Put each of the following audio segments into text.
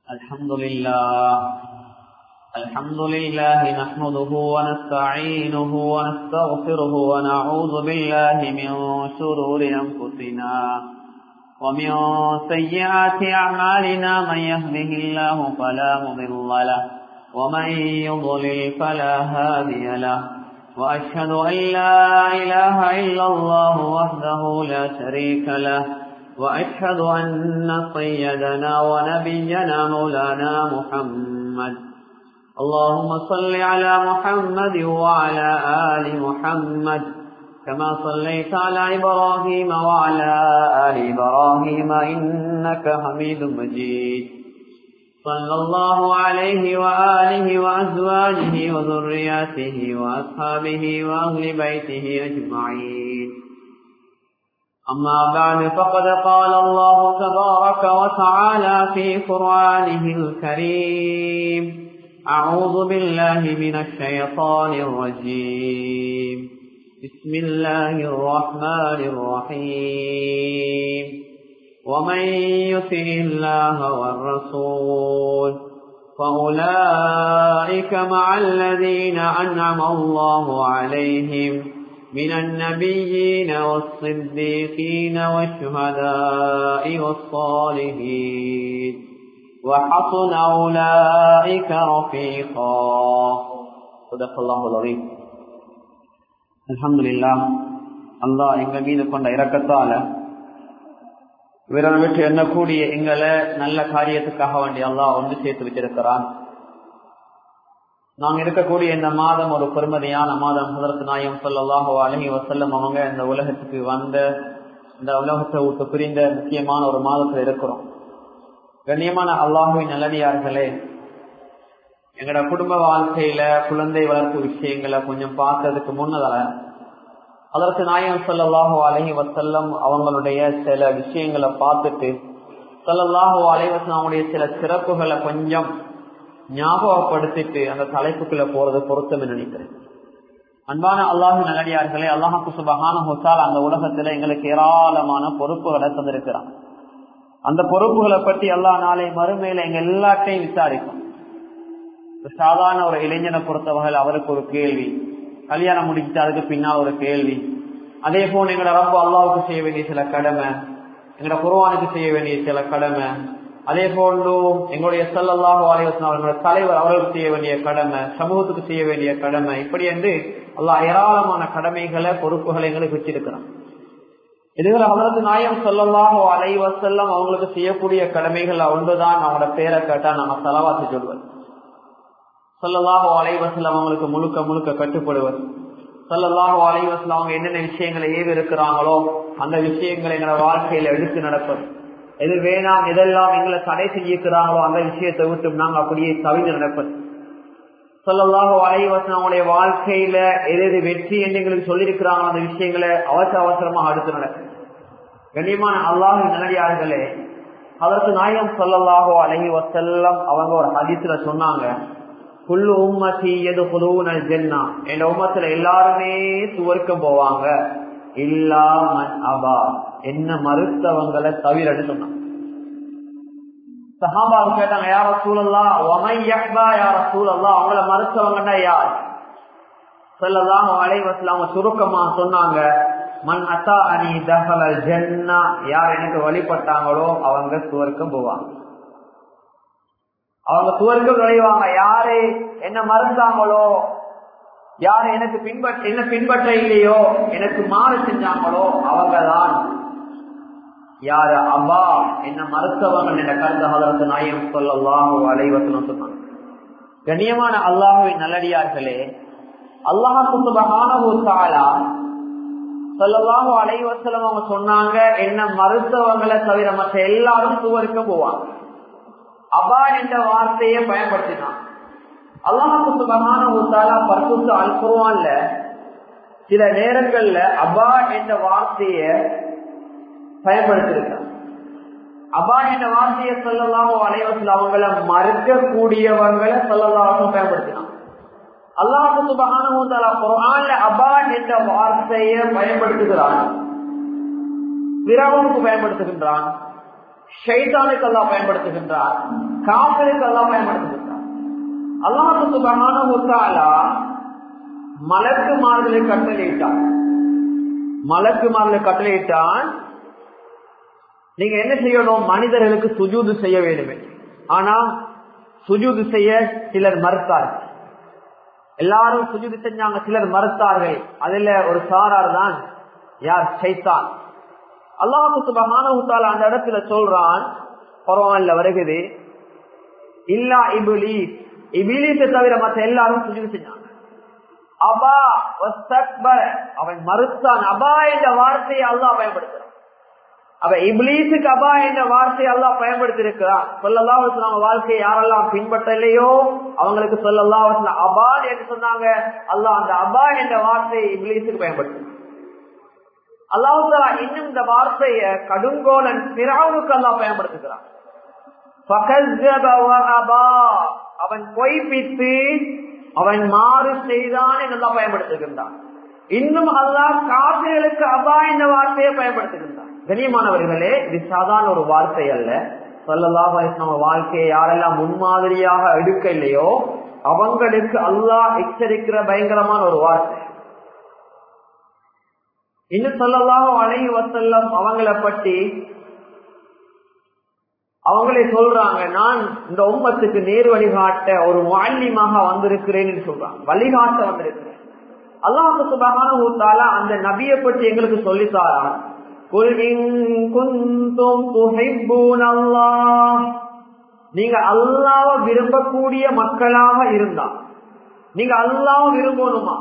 الحمد لله الحمد لله نحمده ونستعينه ونستغفره ونعوذ بالله من شرور أنفسنا ومن سيئات أعمالنا من يهده الله فلا مضل له ومن يضلل فلا هادي له وأشهد أن لا إله إلا الله وحده لا شريك له وأشهد أن سيدنا ونبينا مولانا محمد اللهم صل على محمد وعلى آل محمد كما صليت على إبراهيم وعلى آل إبراهيم إنك حميد مجيد صلى الله عليه وآله وأزواجه وذرياته وأصحابه وأهل بيته أجمعين أما بعد فقد قال الله تبارك وتعالى في قرآنه الكريم أعوذ بالله من الشيطان الرجيم بسم الله الرحمن الرحيم ومن يطع الله والرسول فأولئك مع الذين أنعم الله عليهم من النبيين والصديقين والشهداء والصالحين وحسن أولئك رفيقا صدق الله العظيم الحمد لله الله எங்கள் மீது கொண்ட இரக்கத்தால விரல் விட்டு எண்ணக்கூடிய எங்களை நல்ல காரியத்துக்காக வேண்டிய அல்லா ஒன்று சேர்த்து வச்சிருக்கிறான் நாங்க இருக்கக்கூடிய இந்த மாதம் ஒரு பெருமதியான மாதம் ஹதரத் நாயம் சொல்லலாஹோ அலஹி வசல்லம் அவங்க இந்த உலகத்துக்கு வந்த இந்த உலகத்தை விட்டு பிரிந்த முக்கியமான ஒரு மாதத்துல இருக்கிறோம் கண்ணியமான அல்லாஹுவின் நல்லடியார்களே எங்களோட குடும்ப வாழ்க்கையில குழந்தை வளர்ப்பு விஷயங்களை கொஞ்சம் பார்த்ததுக்கு முன்னதால அதற்கு நாயம் சொல்லலாஹோ அலஹி வசல்லம் அவங்களுடைய சில விஷயங்களை பார்த்துட்டு சொல்லலாஹோ அலைவசம் அவங்களுடைய சில சிறப்புகளை கொஞ்சம் ஞாபகப்படுத்திட்டு அந்த தலைப்புக்குள்ள போறது பொருத்தம் நினைக்கிறேன் அன்பான அல்லாஹு நல்லடியார்களே அல்லாஹாக்கு சுபகான ஹொசால் அந்த உலகத்துல எங்களுக்கு ஏராளமான பொறுப்புகளை தந்திருக்கிறான் அந்த பொறுப்புகளை பற்றி எல்லா நாளை மறுமையில எங்க எல்லாத்தையும் விசாரிக்கும் சாதாரண ஒரு இளைஞனை பொறுத்தவகையில் அவருக்கு ஒரு கேள்வி கல்யாணம் முடிச்சுட்டு அதுக்கு பின்னால் ஒரு கேள்வி அதே போல எங்களோட ரொம்ப அல்லாவுக்கு செய்ய வேண்டிய சில கடமை எங்களோட குருவானுக்கு செய்ய வேண்டிய சில கடமை அதே போன்று எங்களுடைய செல்லல்லாக வாலிவசன் அவர்களோட தலைவர் அவர்களுக்கு செய்ய வேண்டிய கடமை சமூகத்துக்கு செய்ய வேண்டிய கடமை இப்படி என்று எல்லா ஏராளமான கடமைகளை பொறுப்புகளை எங்களுக்கு வச்சிருக்கிறான் இதுகளை அவரது நாயம் சொல்லலாக அலைவசல்லம் அவங்களுக்கு செய்யக்கூடிய கடமைகள் ஒன்றுதான் அவங்களோட பேரை கேட்டா நம்ம செலவாத்து சொல்வது சொல்லலாக அலைவசல் அவங்களுக்கு முழுக்க முழுக்க கட்டுப்படுவது சொல்லலாக அலைவசல் அவங்க என்னென்ன விஷயங்களை ஏவி இருக்கிறாங்களோ அந்த விஷயங்களை எங்களோட வாழ்க்கையில எடுத்து நடப்பது எது வேணாம் எதெல்லாம் எங்களை தடை செஞ்சிருக்கிறாங்களோ அந்த விஷயத்தை விட்டு நாங்க அப்படியே தவிர்த்து நடப்பது சொல்லலாக அலைவசன் அவங்களுடைய வாழ்க்கையில எது எது வெற்றி என்று எங்களுக்கு சொல்லியிருக்கிறாங்களோ அந்த விஷயங்களை அவசர அவசரமாக அடுத்து நடக்கும் கண்ணியமான அல்லாஹ் நல்லடியார்களே அதற்கு நாயம் சொல்லலாகோ அலஹி வசல்லம் அவங்க ஒரு ஹதித்துல சொன்னாங்க குள்ளு உம்மத்தி எது புதுவுனல் ஜென்னா என் உம்மத்துல எல்லாருமே சுவர்க்கம் போவாங்க இல்லாமன் அபா என்ன மறுத்தவங்களை தவிர சொன்னாங்க சஹாபாவு கேட்டாங்க யார சூழல்லா ஒமையக்பா யார சூழல்லா அவங்கள மறுத்தவங்கன்னா யார் சொல்லலாம் அலைவசல அவங்க சுருக்கமா சொன்னாங்க மண் அத்தா அணி தகலல் ஜென்னா யார் எனக்கு வழிபட்டாங்களோ அவங்க சுவர்க்கம் போவாங்க அவங்க சுவர்க்கம் நுழைவாங்க யாரு என்ன மறந்தாங்களோ யாரு எனக்கு பின்பற்ற என்ன பின்பற்ற இல்லையோ எனக்கு மாறு செஞ்சாங்களோ அவங்கதான் யாரு அவ்வா என்ன மறுத்தவங்க என்ற கருத்து ஹதரத்து நாயம் சொல்லல்லாஹு அலைவசனம் சொன்னாங்க கண்ணியமான அல்லாஹுவின் நல்லடியார்களே அல்லாஹு சுபகானா சொல்லலாஹு அலைவசலம் அவங்க சொன்னாங்க என்ன மறுத்தவங்களை தவிர மற்ற எல்லாரும் சுவருக்கு போவாங்க அபா என்ற வார்த்தையை பயன்படுத்தினான் அல்லாஹு சுபகான பர்சுத்து அல்குருவான்ல சில நேரங்கள்ல அபா என்ற வார்த்தைய பயன்படுத்திருக்கான் அபா என்ற வார்த்தையை சொல்லலாம் அலைவசல் அவங்கள மறுக்கக்கூடியவங்களை சொல்லலாம் பயன்படுத்தினான் அல்லாஹு சுபகான குரான்ல அபா என்ற வார்த்தையை பயன்படுத்துகிறான் பிறவனுக்கு பயன்படுத்துகின்றான் ஷைத்தானுக்கு அல்லா பயன்படுத்துகின்றார் காப்பிற்கு எல்லாம் பயன்படுத்திருக்கிறான் அல்லாஹு சுபகான மலக்குமார்களை கட்டளையிட்டான் மலக்குமார்களை கட்டளையிட்டான் நீங்க என்ன செய்யணும் மனிதர்களுக்கு சுஜூது செய்ய வேண்டுமே ஆனா சுஜூது செய்ய சிலர் மறுத்தார்கள் எல்லாரும் சுஜூது செஞ்சாங்க சிலர் மறுத்தார்கள் அதுல ஒரு சாரார் தான் யார் சைத்தான் அல்லாஹு சுபகான அந்த இடத்துல சொல்றான் பரவாயில்ல வருகுது இல்லா இபுலி இபிலிசை தவிர மற்ற எல்லாரும் சுஜூது செஞ்சாங்க அபா அவன் மறுத்தான் அபா என்ற வார்த்தையை அல்லா பயன்படுத்துறான் அவ இப்லீஸுக்கு அபா என்ற வார்த்தையை அல்லா பயன்படுத்தி இருக்கிறான் சொல்லல்லா நம்ம வாழ்க்கையை யாரெல்லாம் பின்பற்றலையோ அவங்களுக்கு சொல்லல்லா அபா என்று சொன்னாங்க அல்லா அந்த அபா என்ற வார்த்தையை இப்லீஸுக்கு பயன்படுத்து அல்லாஹாலா இன்னும் இந்த வார்த்தைய கடுங்கோலன் பிராவுக்கு அல்லா பயன்படுத்துகிறான் அவன் பொய்ப்பித்து அவன் மாறு செய்தான் என்றெல்லாம் பயன்படுத்துகின்றான் இன்னும் அல்லாஹ் காசிர்களுக்கு அபா என்ற வார்த்தையை பயன்படுத்துகின்றான் கண்ணியமானவர்களே இது சாதாரண ஒரு வார்த்தை அல்ல சொல்லலாக நம்ம வாழ்க்கையை யாரெல்லாம் முன்மாதிரியாக எடுக்க இல்லையோ அவங்களுக்கு அல்லாஹ் எச்சரிக்கிற பயங்கரமான ஒரு வார்த்தை இன்னும் சொல்லலாக அழகி வசல்லம் அவங்கள பற்றி அவங்களே சொல்றாங்க நான் இந்த உம்மத்துக்கு நேர் வழிகாட்ட ஒரு மாலியமாக வந்திருக்கிறேன்னு சொல்றாங்க வழிகாட்ட வந்திருக்கிறேன் அல்லாஹு சுபகான ஊத்தால அந்த நபியை பற்றி எங்களுக்கு சொல்லித்தாரான் நீங்க அல்லாவ விரும்பக்கூடிய மக்களாக இருந்தா நீங்க அல்லாவ விரும்பணுமா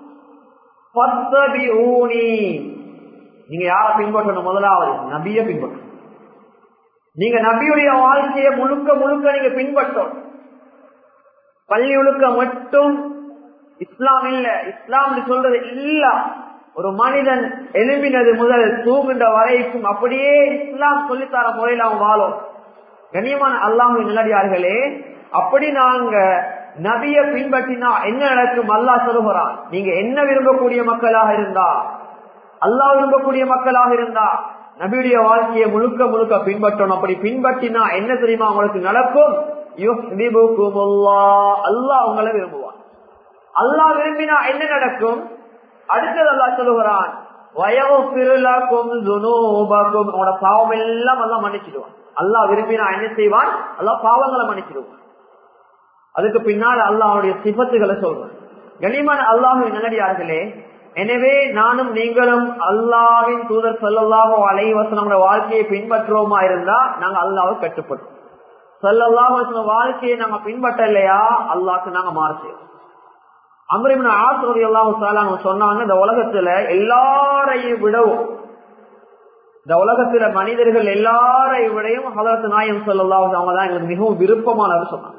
நீங்க யார பின்பற்றணும் முதலாவது நபிய பின்பற்றணும் நீங்க நபியுடைய வாழ்க்கையை முழுக்க முழுக்க நீங்க பின்பற்றோம் பள்ளி ஒழுக்க மட்டும் இஸ்லாம் இல்ல இஸ்லாம் சொல்றது இல்ல ஒரு மனிதன் எழுப்பினது முதல் தூங்குகின்ற வரைக்கும் அப்படியே இஸ்லாம் சொல்லித்தர முறையில் அவன் வாழும் கண்ணியமான அல்லாஹு நிலடியார்களே அப்படி நாங்க நபிய பின்பற்றினா என்ன நடக்கும் அல்லா சொல்லுகிறான் நீங்க என்ன விரும்பக்கூடிய மக்களாக இருந்தா அல்லாஹ் விரும்பக்கூடிய மக்களாக இருந்தா நபியுடைய வாழ்க்கையை முழுக்க முழுக்க பின்பற்றணும் அப்படி பின்பற்றினா என்ன தெரியுமா உங்களுக்கு நடக்கும் அல்லாஹ் உங்களை விரும்புவான் அல்லாஹ் விரும்பினா என்ன நடக்கும் அடுத்தது அல்லா சொல்லுகிறான் உங்களோட பாவம் எல்லாம் எல்லாம் மன்னிச்சிடுவான் அல்லாஹ் விரும்பினா என்ன செய்வான் அல்லா பாவங்களை மன்னிச்சிடுவான் அதுக்கு பின்னால் அல்லாஹுடைய சிபத்துகளை சொல்றான் கனிமான அல்லாஹு நல்லடியார்களே எனவே நானும் நீங்களும் அல்லாவின் தூதர் சொல்லல்லாஹோ அலைவசனோட வாழ்க்கையை பின்பற்றுவோமா இருந்தா நாங்க அல்லாவை கட்டுப்படும் சொல்லல்லாஹ் வாழ்க்கையை நாங்க பின்பற்றலையா அல்லாக்கு நாங்க மாறு செய்வோம் அமரிமின் ஆசிரி எல்லாம் சொன்னாங்க இந்த உலகத்துல எல்லாரையும் விடவும் இந்த உலகத்துல மனிதர்கள் எல்லாரையும் விடையும் ஹலரத்து நாயம் சொல்லலாம் அவங்க தான் எங்களுக்கு மிகவும் விருப்பமானவர் சொன்னாங்க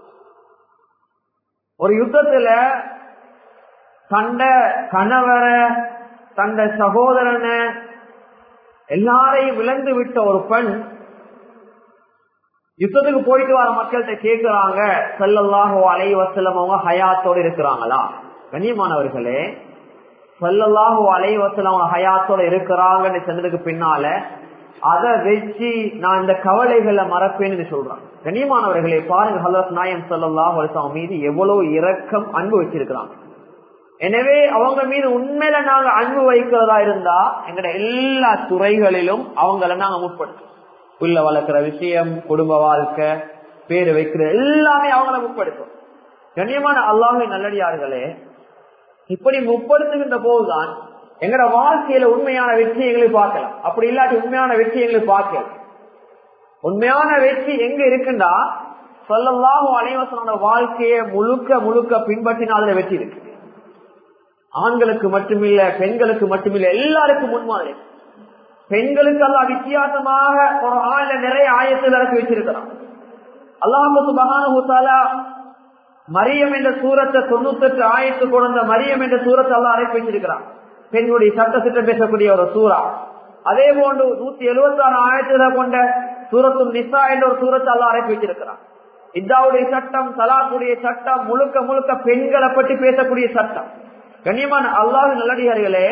ஒரு யுத்தத்துல கண்ட கணவரை தந்த சகோதரனை எல்லாரையும் விளந்து விட்ட ஒரு பெண் யுத்தத்துக்கு போயிட்டு வர மக்கள்கிட்ட கேட்கிறாங்க செல்லல்லாஹோ அலை வசலம் அவங்க ஹயாத்தோடு இருக்கிறாங்களா கண்ணியமானவர்களே செல்லல்லாஹோ அலை வசலம் அவங்க ஹயாத்தோட இருக்கிறாங்கன்னு சொன்னதுக்கு பின்னால அதை வச்சு நான் இந்த கவலைகளை மறப்பேன்னு சொல்றாங்க கண்ணியமானவர்களே பாருங்க ஹலரத் நாயம் சல்லாஹ் அலிஸ்லாம் மீது எவ்வளவு இரக்கம் அன்பு வச்சிருக்கிறாங்க எனவே அவங்க மீது உண்மையில நாங்க அன்பு வைக்கிறதா இருந்தா எங்கட எல்லா துறைகளிலும் அவங்கள நாங்க முற்படுத்தோம் புள்ள வளர்க்கிற விஷயம் குடும்ப வாழ்க்கை பேரு வைக்கிற எல்லாமே அவங்கள முற்படுத்தும் கண்ணியமான அல்லாஹை நல்லடியார்களே இப்படி முற்படுத்துகின்ற போதுதான் எங்கட வாழ்க்கையில உண்மையான வெற்றி எங்களுக்கு பார்க்கலாம் அப்படி இல்லாட்டி உண்மையான வெற்றி எங்களுக்கு பார்க்கலாம் உண்மையான வெற்றி எங்க இருக்குண்டா சொல்லலாகும் அனைவசனோட வாழ்க்கையை முழுக்க முழுக்க பின்பற்றினால வெற்றி இருக்கு ஆண்களுக்கு மட்டுமில்ல பெண்களுக்கு மட்டுமில்ல எல்லாருக்கும் முன்மாதிரி பெண்களுக்கு எல்லாம் வித்தியாசமாக ஒரு ஆண்ல நிறைய ஆயத்தில் இறக்கி வச்சிருக்கிறான் அல்லாஹு மகானுத்தாலா மரியம் என்ற சூரத்தை தொண்ணூத்தெட்டு ஆயத்து கொண்ட மரியம் என்ற சூரத்தை எல்லாம் அரைப்பி வச்சிருக்கிறான் பெண்களுடைய சட்ட திட்டம் பேசக்கூடிய ஒரு சூறா அதே போன்று நூத்தி எழுபத்தி ஆறு ஆயிரத்துல கொண்ட சூரத்து நிசா என்ற ஒரு சூரத்தை எல்லாம் அரைப்பி வச்சிருக்கிறான் இதாவுடைய சட்டம் தலாக்குடைய சட்டம் முழுக்க முழுக்க பெண்களை பற்றி பேசக்கூடிய சட்டம் கண்ணியமான அல்லாஹ் நல்லடியார்களே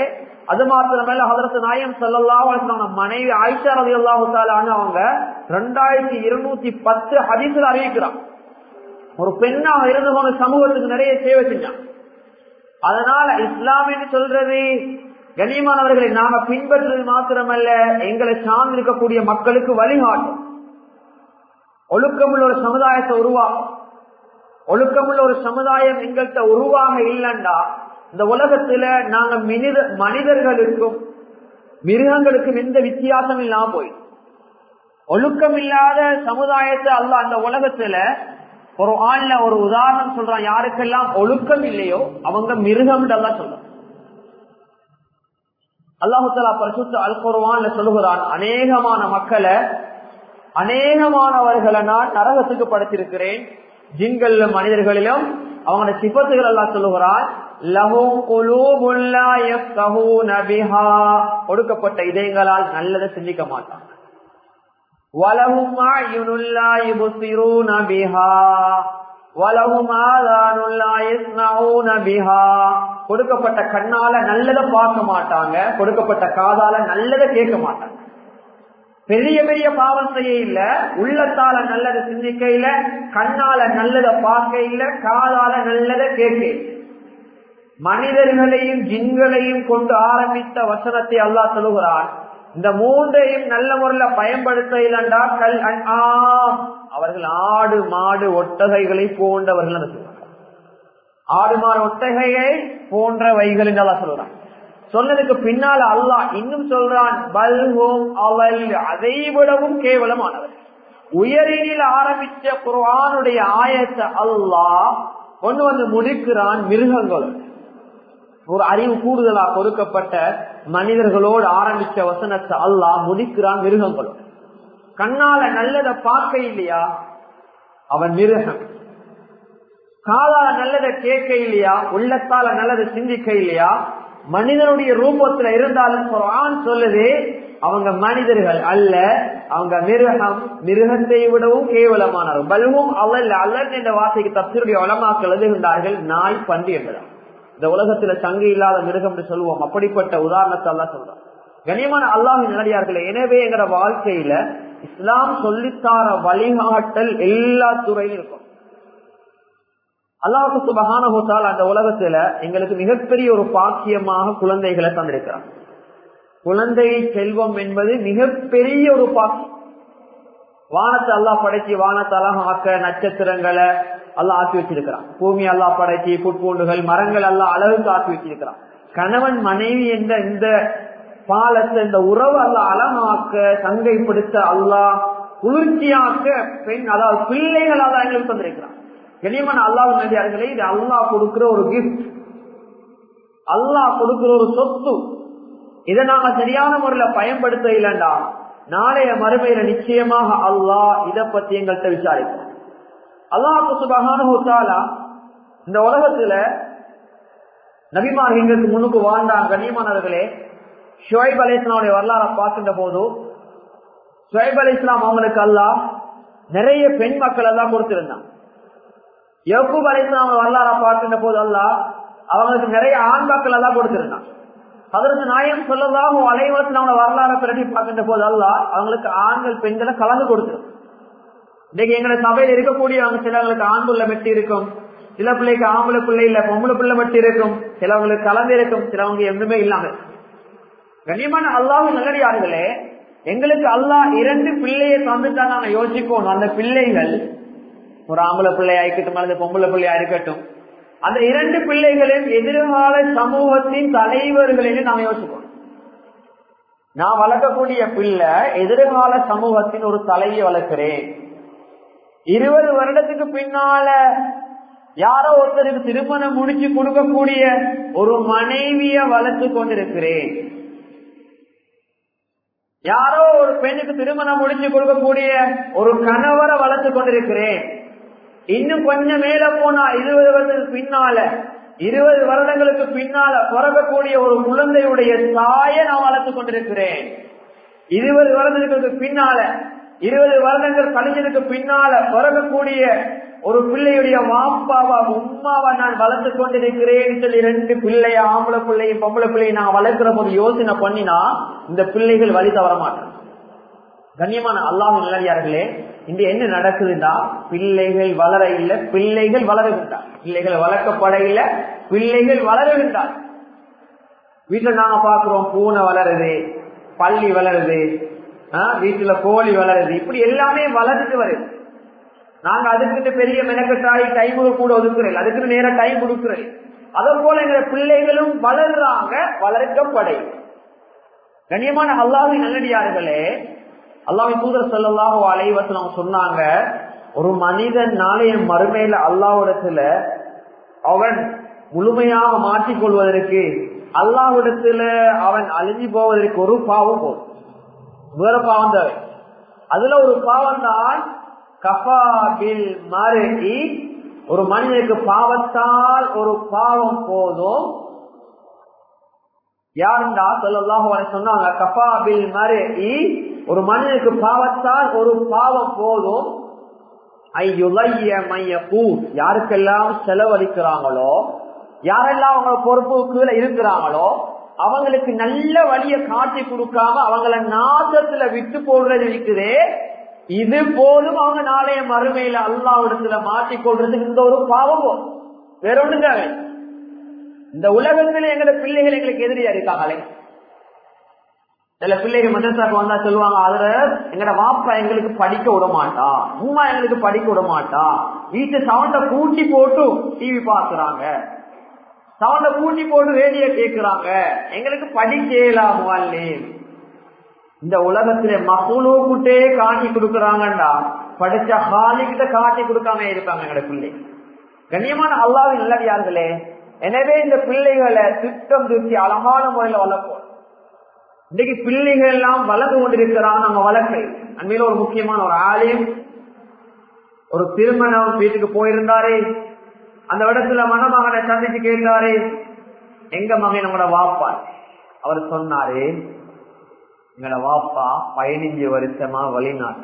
அது மாத்திரமல்ல ஹதரத்து நாயம் சல்லா மனைவி ஆயிஷா ரவி அல்லாஹு அவங்க ரெண்டாயிரத்தி இருநூத்தி பத்து ஹதீஸ்ல அறிவிக்கிறான் ஒரு பெண்ணாக இருந்து போன சமூகத்துக்கு நிறைய சேவை செஞ்சான் அதனால இஸ்லாம் என்று சொல்றது கண்ணியமானவர்களை நாம பின்பற்றுவது மாத்திரமல்ல எங்களை சார்ந்திருக்கக்கூடிய மக்களுக்கு வழிகாட்டும் ஒழுக்கமுள்ள ஒரு சமுதாயத்தை உருவாக்கும் ஒழுக்கமுள்ள ஒரு சமுதாயம் எங்கள்கிட்ட உருவாக இல்லைண்டா இந்த உலகத்துல நாங்க மனித மனிதர்களுக்கும் மிருகங்களுக்கும் எந்த வித்தியாசம் இல்லாம போய் ஒழுக்கம் இல்லாத சமுதாயத்தை அல்ல அந்த உலகத்துல ஒரு ஆள்ல ஒரு உதாரணம் சொல்றான் யாருக்கெல்லாம் ஒழுக்கம் இல்லையோ அவங்க மிருகம் எல்லாம் சொல்றான் அல்லாஹுத்தலா பரிசுத்த அல் குர்வான்ல சொல்லுகிறான் அநேகமான மக்களை அநேகமானவர்களை நான் நரகத்துக்கு படைத்திருக்கிறேன் ஜின்கள் மனிதர்களிலும் அவங்களோட சிபத்துகள் எல்லாம் சொல்லுகிறான் கொடுக்கப்பட்ட இதயங்களால் நல்லதை சிந்திக்க மாட்டாங்க கொடுக்கப்பட்ட கண்ணால நல்லதை பார்க்க மாட்டாங்க கொடுக்கப்பட்ட காதால நல்லதை கேட்க மாட்டாங்க பெரிய பெரிய பாவம் செய்ய இல்ல உள்ளத்தால நல்லதை சிந்திக்க இல்ல கண்ணால நல்லதை பார்க்க இல்ல காதால நல்லதை கேட்க மனிதர்களையும் ஜின்களையும் கொண்டு ஆரம்பித்த வசனத்தை அல்லா சொல்லுகிறான் இந்த மூன்றையும் நல்ல முறையில் பயன்படுத்த இல்லண்டா கல் அவர்கள் ஆடு மாடு ஒட்டகைகளை போன்றவர்கள் சொல்றாங்க ஆடு மாடு ஒட்டகையை போன்றவைகள் என்று அல்லா சொல்றான் சொன்னதுக்கு பின்னால அல்லாஹ் இன்னும் சொல்றான் பல்ஹோம் அவள் அதை விடவும் கேவலமானவர் உயரினில் ஆரம்பிச்ச குர்ஆனுடைய ஆயத்தை அல்லாஹ் கொண்டு வந்து முடிக்கிறான் மிருகங்கள் ஒரு அறிவு கூடுதலா கொடுக்கப்பட்ட மனிதர்களோடு ஆரம்பிச்ச வசனத்தை அல்லாஹ் முடிக்கிறான் மிருகங்களோடு கண்ணால நல்லதை பார்க்க இல்லையா அவன் மிருகம் காதால நல்லதை கேட்க இல்லையா உள்ளத்தால நல்லதை சிந்திக்க இல்லையா மனிதனுடைய ரூபத்துல இருந்தாலும் குரான் சொல்லுது அவங்க மனிதர்கள் அல்ல அவங்க மிருகம் மிருகத்தை விடவும் கேவலமானவர் பல்வும் அல்ல அல்லன் என்ற வார்த்தைக்கு தப்சருடைய வளமாக்கள் எழுதுகின்றார்கள் நாய் பன்றி என்பதா இந்த உலகத்துல சங்கு இல்லாத மிருகம் என்று சொல்லுவோம் அப்படிப்பட்ட உதாரணத்தை எல்லாம் சொல்றோம் கனியமான அல்லாஹின் நிலையார்களே எனவே எங்கட வாழ்க்கையில இஸ்லாம் சொல்லித்தார வழிகாட்டல் எல்லா துறையிலும் இருக்கும் அல்லாஹு சுபகானஹோத்தால் அந்த உலகத்துல எங்களுக்கு மிகப்பெரிய ஒரு பாக்கியமாக குழந்தைகளை தந்திருக்கிறார் குழந்தை செல்வம் என்பது மிகப்பெரிய ஒரு பாக்கியம் வானத்தை அல்லா படைச்சி வானத்தை அழகாக்க நட்சத்திரங்களை அல்லா ஆக்கி வச்சிருக்கிறான் பூமி அல்லா படைச்சி புட்பூண்டுகள் மரங்கள் எல்லாம் அழகுக்கு ஆக்கி வச்சிருக்கிறான் கணவன் மனைவி என்ற இந்த பாலத்தை இந்த உறவு அல்ல அழகாக்க சங்கைப்படுத்த அல்லா குளிர்ச்சியாக்க பெண் அதாவது பிள்ளைகள் அல்லா எங்களுக்கு தந்திருக்கிறான் கனியமான அல்லாஹ் நடிகார்களே இது அல்லாஹ் கொடுக்கிற ஒரு கிஃப்ட் அல்லாஹ் கொடுக்கிற ஒரு சொத்து இதை நாங்க சரியான முறையில பயன்படுத்த இல்லைண்டா நாளைய மறுமையில நிச்சயமாக அல்லாஹ் இதை பத்தி எங்கள்கிட்ட விசாரிப்போம் அல்லாஹு சுபகான இந்த உலகத்துல நபிமார் எங்களுக்கு முன்னுக்கு வாழ்ந்தாங்க கண்ணியமானவர்களே ஷுவைப் அலி இஸ்லாமுடைய வரலாறை பார்க்கின்ற போது ஷுவைப் அலி இஸ்லாம் அவங்களுக்கு அல்லாஹ் நிறைய பெண் மக்கள் எல்லாம் கொடுத்திருந்தாங்க யக்கூப் அலி இஸ்லாம் வரலாறை பார்க்கின்ற போது அல்லாஹ் அவங்களுக்கு நிறைய ஆண் மக்கள் எல்லாம் கொடுத்திருந்தாங்க அதற்கு நாயம் சொல்லதாகவும் அலைவலத்தில் அவங்க வரலாறு பிரதி பார்க்கின்ற போது அல்லாஹ் அவங்களுக்கு ஆண்கள் பெண்களை கலந்து கொடுத்திருந்தாங்க இன்னைக்கு எங்களை சபையில் இருக்கக்கூடியவங்க சிலவங்களுக்கு ஆண் புள்ள மெட்டி இருக்கும் சில பிள்ளைக்கு ஆம்பளை பிள்ளை இல்ல பொம்பளை பிள்ளை மட்டும் இருக்கும் சிலவங்களுக்கு கலந்து இருக்கும் சிலவங்க எதுவுமே இல்லாம கண்ணியமான அல்லாஹ் நல்லடியார்களே எங்களுக்கு அல்லாஹ் இரண்டு பிள்ளையை தந்துட்டா நாங்க யோசிக்கணும் அந்த பிள்ளைகள் ஒரு ஆம்பளை பிள்ளையா இருக்கட்டும் அல்லது பொம்பளை பிள்ளையா இருக்கட்டும் அந்த இரண்டு பிள்ளைகளின் எதிர்கால சமூகத்தின் தலைவர்களில் நாங்க யோசிக்கணும் நான் வளர்க்கக்கூடிய பிள்ளை எதிர்கால சமூகத்தின் ஒரு தலையை வளர்க்கிறேன் இருபது வருடத்துக்கு பின்னால யாரோ ஒருத்தருக்கு திருமணம் முடிச்சு கொடுக்கக்கூடிய ஒரு மனைவிய வளர்த்து கொண்டிருக்கிறேன் யாரோ ஒரு பெண்ணுக்கு திருமணம் முடிச்சு கொடுக்கக்கூடிய ஒரு கணவரை வளர்த்து கொண்டிருக்கிறேன் இன்னும் கொஞ்சம் மேல போனா இருபது வருடத்துக்கு பின்னால இருபது வருடங்களுக்கு பின்னால பிறக்கக்கூடிய ஒரு குழந்தையுடைய தாயை நான் வளர்த்து கொண்டிருக்கிறேன் இருபது வருடங்களுக்கு பின்னால இருபது வருடங்கள் கழிஞ்சதுக்கு பின்னால பிறக்கக்கூடிய ஒரு பிள்ளையுடைய வாப்பாவா உமாவா நான் வளர்த்து கொண்டிருக்கிறேன் சொல்லி ரெண்டு பிள்ளைய ஆம்பளை பிள்ளையும் பொம்பளை பிள்ளையும் நான் வளர்க்கிற போது யோசனை பண்ணினா இந்த பிள்ளைகள் வழி தவற மாட்டேன் கண்ணியமான அல்லாஹ் நல்லடியார்களே இங்க என்ன நடக்குதுன்னா பிள்ளைகள் வளர இல்லை பிள்ளைகள் வளருகின்றார் பிள்ளைகள் வளர்க்கப்பட இல்லை பிள்ளைகள் வளருகின்றார் வீட்டுல நாங்க பாக்குறோம் பூனை வளருது பள்ளி வளருது வீட்டுல கோழி வளருது இப்படி எல்லாமே வளர்ந்துட்டு வருது நாங்க அதுக்கு பெரிய மெனக்கட்டாய் டைம் கூட ஒதுக்குறேன் அதுக்கு நேரம் டைம் கொடுக்குறேன் அதே போல எங்க பிள்ளைகளும் வளர்றாங்க வளர்க்கப்படை கண்ணியமான அல்லாஹி நல்லடியார்களே அல்லாஹி தூதர் செல்லல்லாஹோ அலைவசனம் சொன்னாங்க ஒரு மனிதன் நாளைய மறுமையில அல்லாவிடத்துல அவன் முழுமையாக மாற்றிக்கொள்வதற்கு அல்லாவிடத்துல அவன் அழிஞ்சு போவதற்கு ஒரு பாவம் போதும் வேற பாவம் தேவை அதுல ஒரு பாவம் தான் கபாபில் மருகி ஒரு மனிதனுக்கு பாவத்தால் ஒரு பாவம் போதும் யாருண்டா சொல்லலாம் சொன்னாங்க கபாபில் மருகி ஒரு மனிதனுக்கு பாவத்தால் ஒரு பாவம் போதும் யாருக்கெல்லாம் செலவழிக்கிறாங்களோ யாரெல்லாம் அவங்க பொறுப்பு கீழே இருக்கிறாங்களோ அவங்களுக்கு நல்ல வழிய காட்டி கொடுக்காம அவங்கள நாசத்துல விட்டு போடுறது இருக்குதே இது போதும் அவங்க நாளைய மறுமையில அல்லாவிடத்துல மாட்டிக்கொள்றதுக்கு இந்த ஒரு பாவம் வேற ஒண்ணுங்க இந்த உலகத்துல எங்களோட பிள்ளைகள் எங்களுக்கு எதிரியா இருக்காங்களே சில பிள்ளைகள் மதரசாக்கு வந்தா சொல்லுவாங்க அதுல எங்கட வாப்பா எங்களுக்கு படிக்க விட மாட்டா உமா எங்களுக்கு படிக்க விட மாட்டா வீட்டு சவுண்ட கூட்டி போட்டு டிவி பாக்குறாங்க சவுண்ட கூட்டி போட்டு ரேடியோ கேக்குறாங்க எங்களுக்கு படிக்கலாமா இந்த உலகத்துல மசூலுக்கிட்டே காட்டி கொடுக்கறாங்கடா படிச்ச ஹாலிக்கிட்ட காட்டி கொடுக்காம இருப்பாங்க எங்களோட பிள்ளை கண்ணியமான அல்லாவின் நல்லடியார்களே எனவே இந்த பிள்ளைகளை திட்டம் திருத்தி அழகான முறையில வளர்ப்போம் இன்னைக்கு பிள்ளைகள் எல்லாம் வளர்ந்து கொண்டிருக்கிறான் நம்ம வளர்க்கை அண்மையில ஒரு முக்கியமான ஒரு ஆலயம் ஒரு திருமணம் வீட்டுக்கு போயிருந்தாரு அந்த இடத்துல மணமகனை சந்திச்சு கேட்டாரு எங்க மகன் நம்மளோட வாப்பா அவர் சொன்னாரு எங்களோட வாப்பா பதினஞ்சு வருஷமா வெளிநாட்டு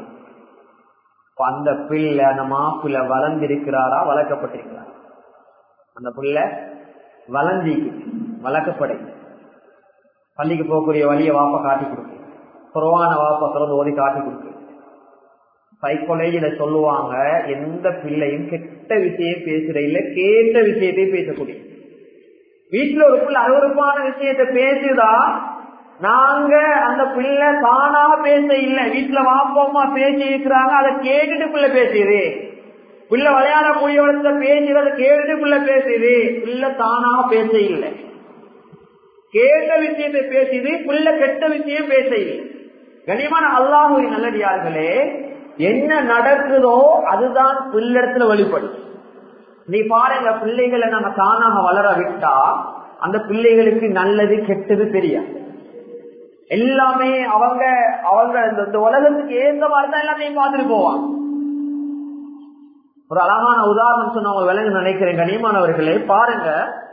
அந்த பிள்ளை அந்த மாப்பிள்ள வளர்ந்திருக்கிறாரா வளர்க்கப்பட்டிருக்கிறாரா அந்த பிள்ளை வளர்ந்திக்கு வளர்க்கப்படை பள்ளிக்கு போகக்கூடிய வழியை வாப்பா காட்டி கொடுக்கு குறவான வாப்பா திறந்து ஓதி காட்டி கொடுக்கு சைக்காலஜில சொல்லுவாங்க எந்த பிள்ளையும் கெட்ட விஷயம் பேசுற இல்ல கேட்ட விஷயத்தையும் பேசக்கூடிய வீட்டுல ஒரு பிள்ளை அருவறுப்பான விஷயத்த பேசுதா நாங்க அந்த பிள்ளை தானாக பேச இல்ல வீட்டுல வாப்பமா பேசி இருக்கிறாங்க அதை கேட்டுட்டு பிள்ளை பேசுது பிள்ளை விளையாடக்கூடிய இடத்துல பேசுறத கேட்டுட்டு பிள்ளை பேசுது பிள்ளை தானாக பேச இல்லை கேட்ட விஷயத்தை பேசுது பிள்ளை கெட்ட விஷயம் பேச இல்லை கனிமான அல்லாஹுவின் நல்லடியார்களே என்ன நடக்குதோ அதுதான் பிள்ளிடத்துல வெளிப்படும் நீ பாருங்க பிள்ளைகளை நம்ம தானாக வளர விட்டா அந்த பிள்ளைகளுக்கு நல்லது கெட்டது தெரியாது எல்லாமே அவங்க அவங்க இந்த உலகத்துக்கு ஏந்த மாதிரி தான் எல்லாத்தையும் பார்த்துட்டு போவாங்க ஒரு அழகான உதாரணம் சொன்ன விலங்கு நினைக்கிறேன் கனியமானவர்களே பாருங்க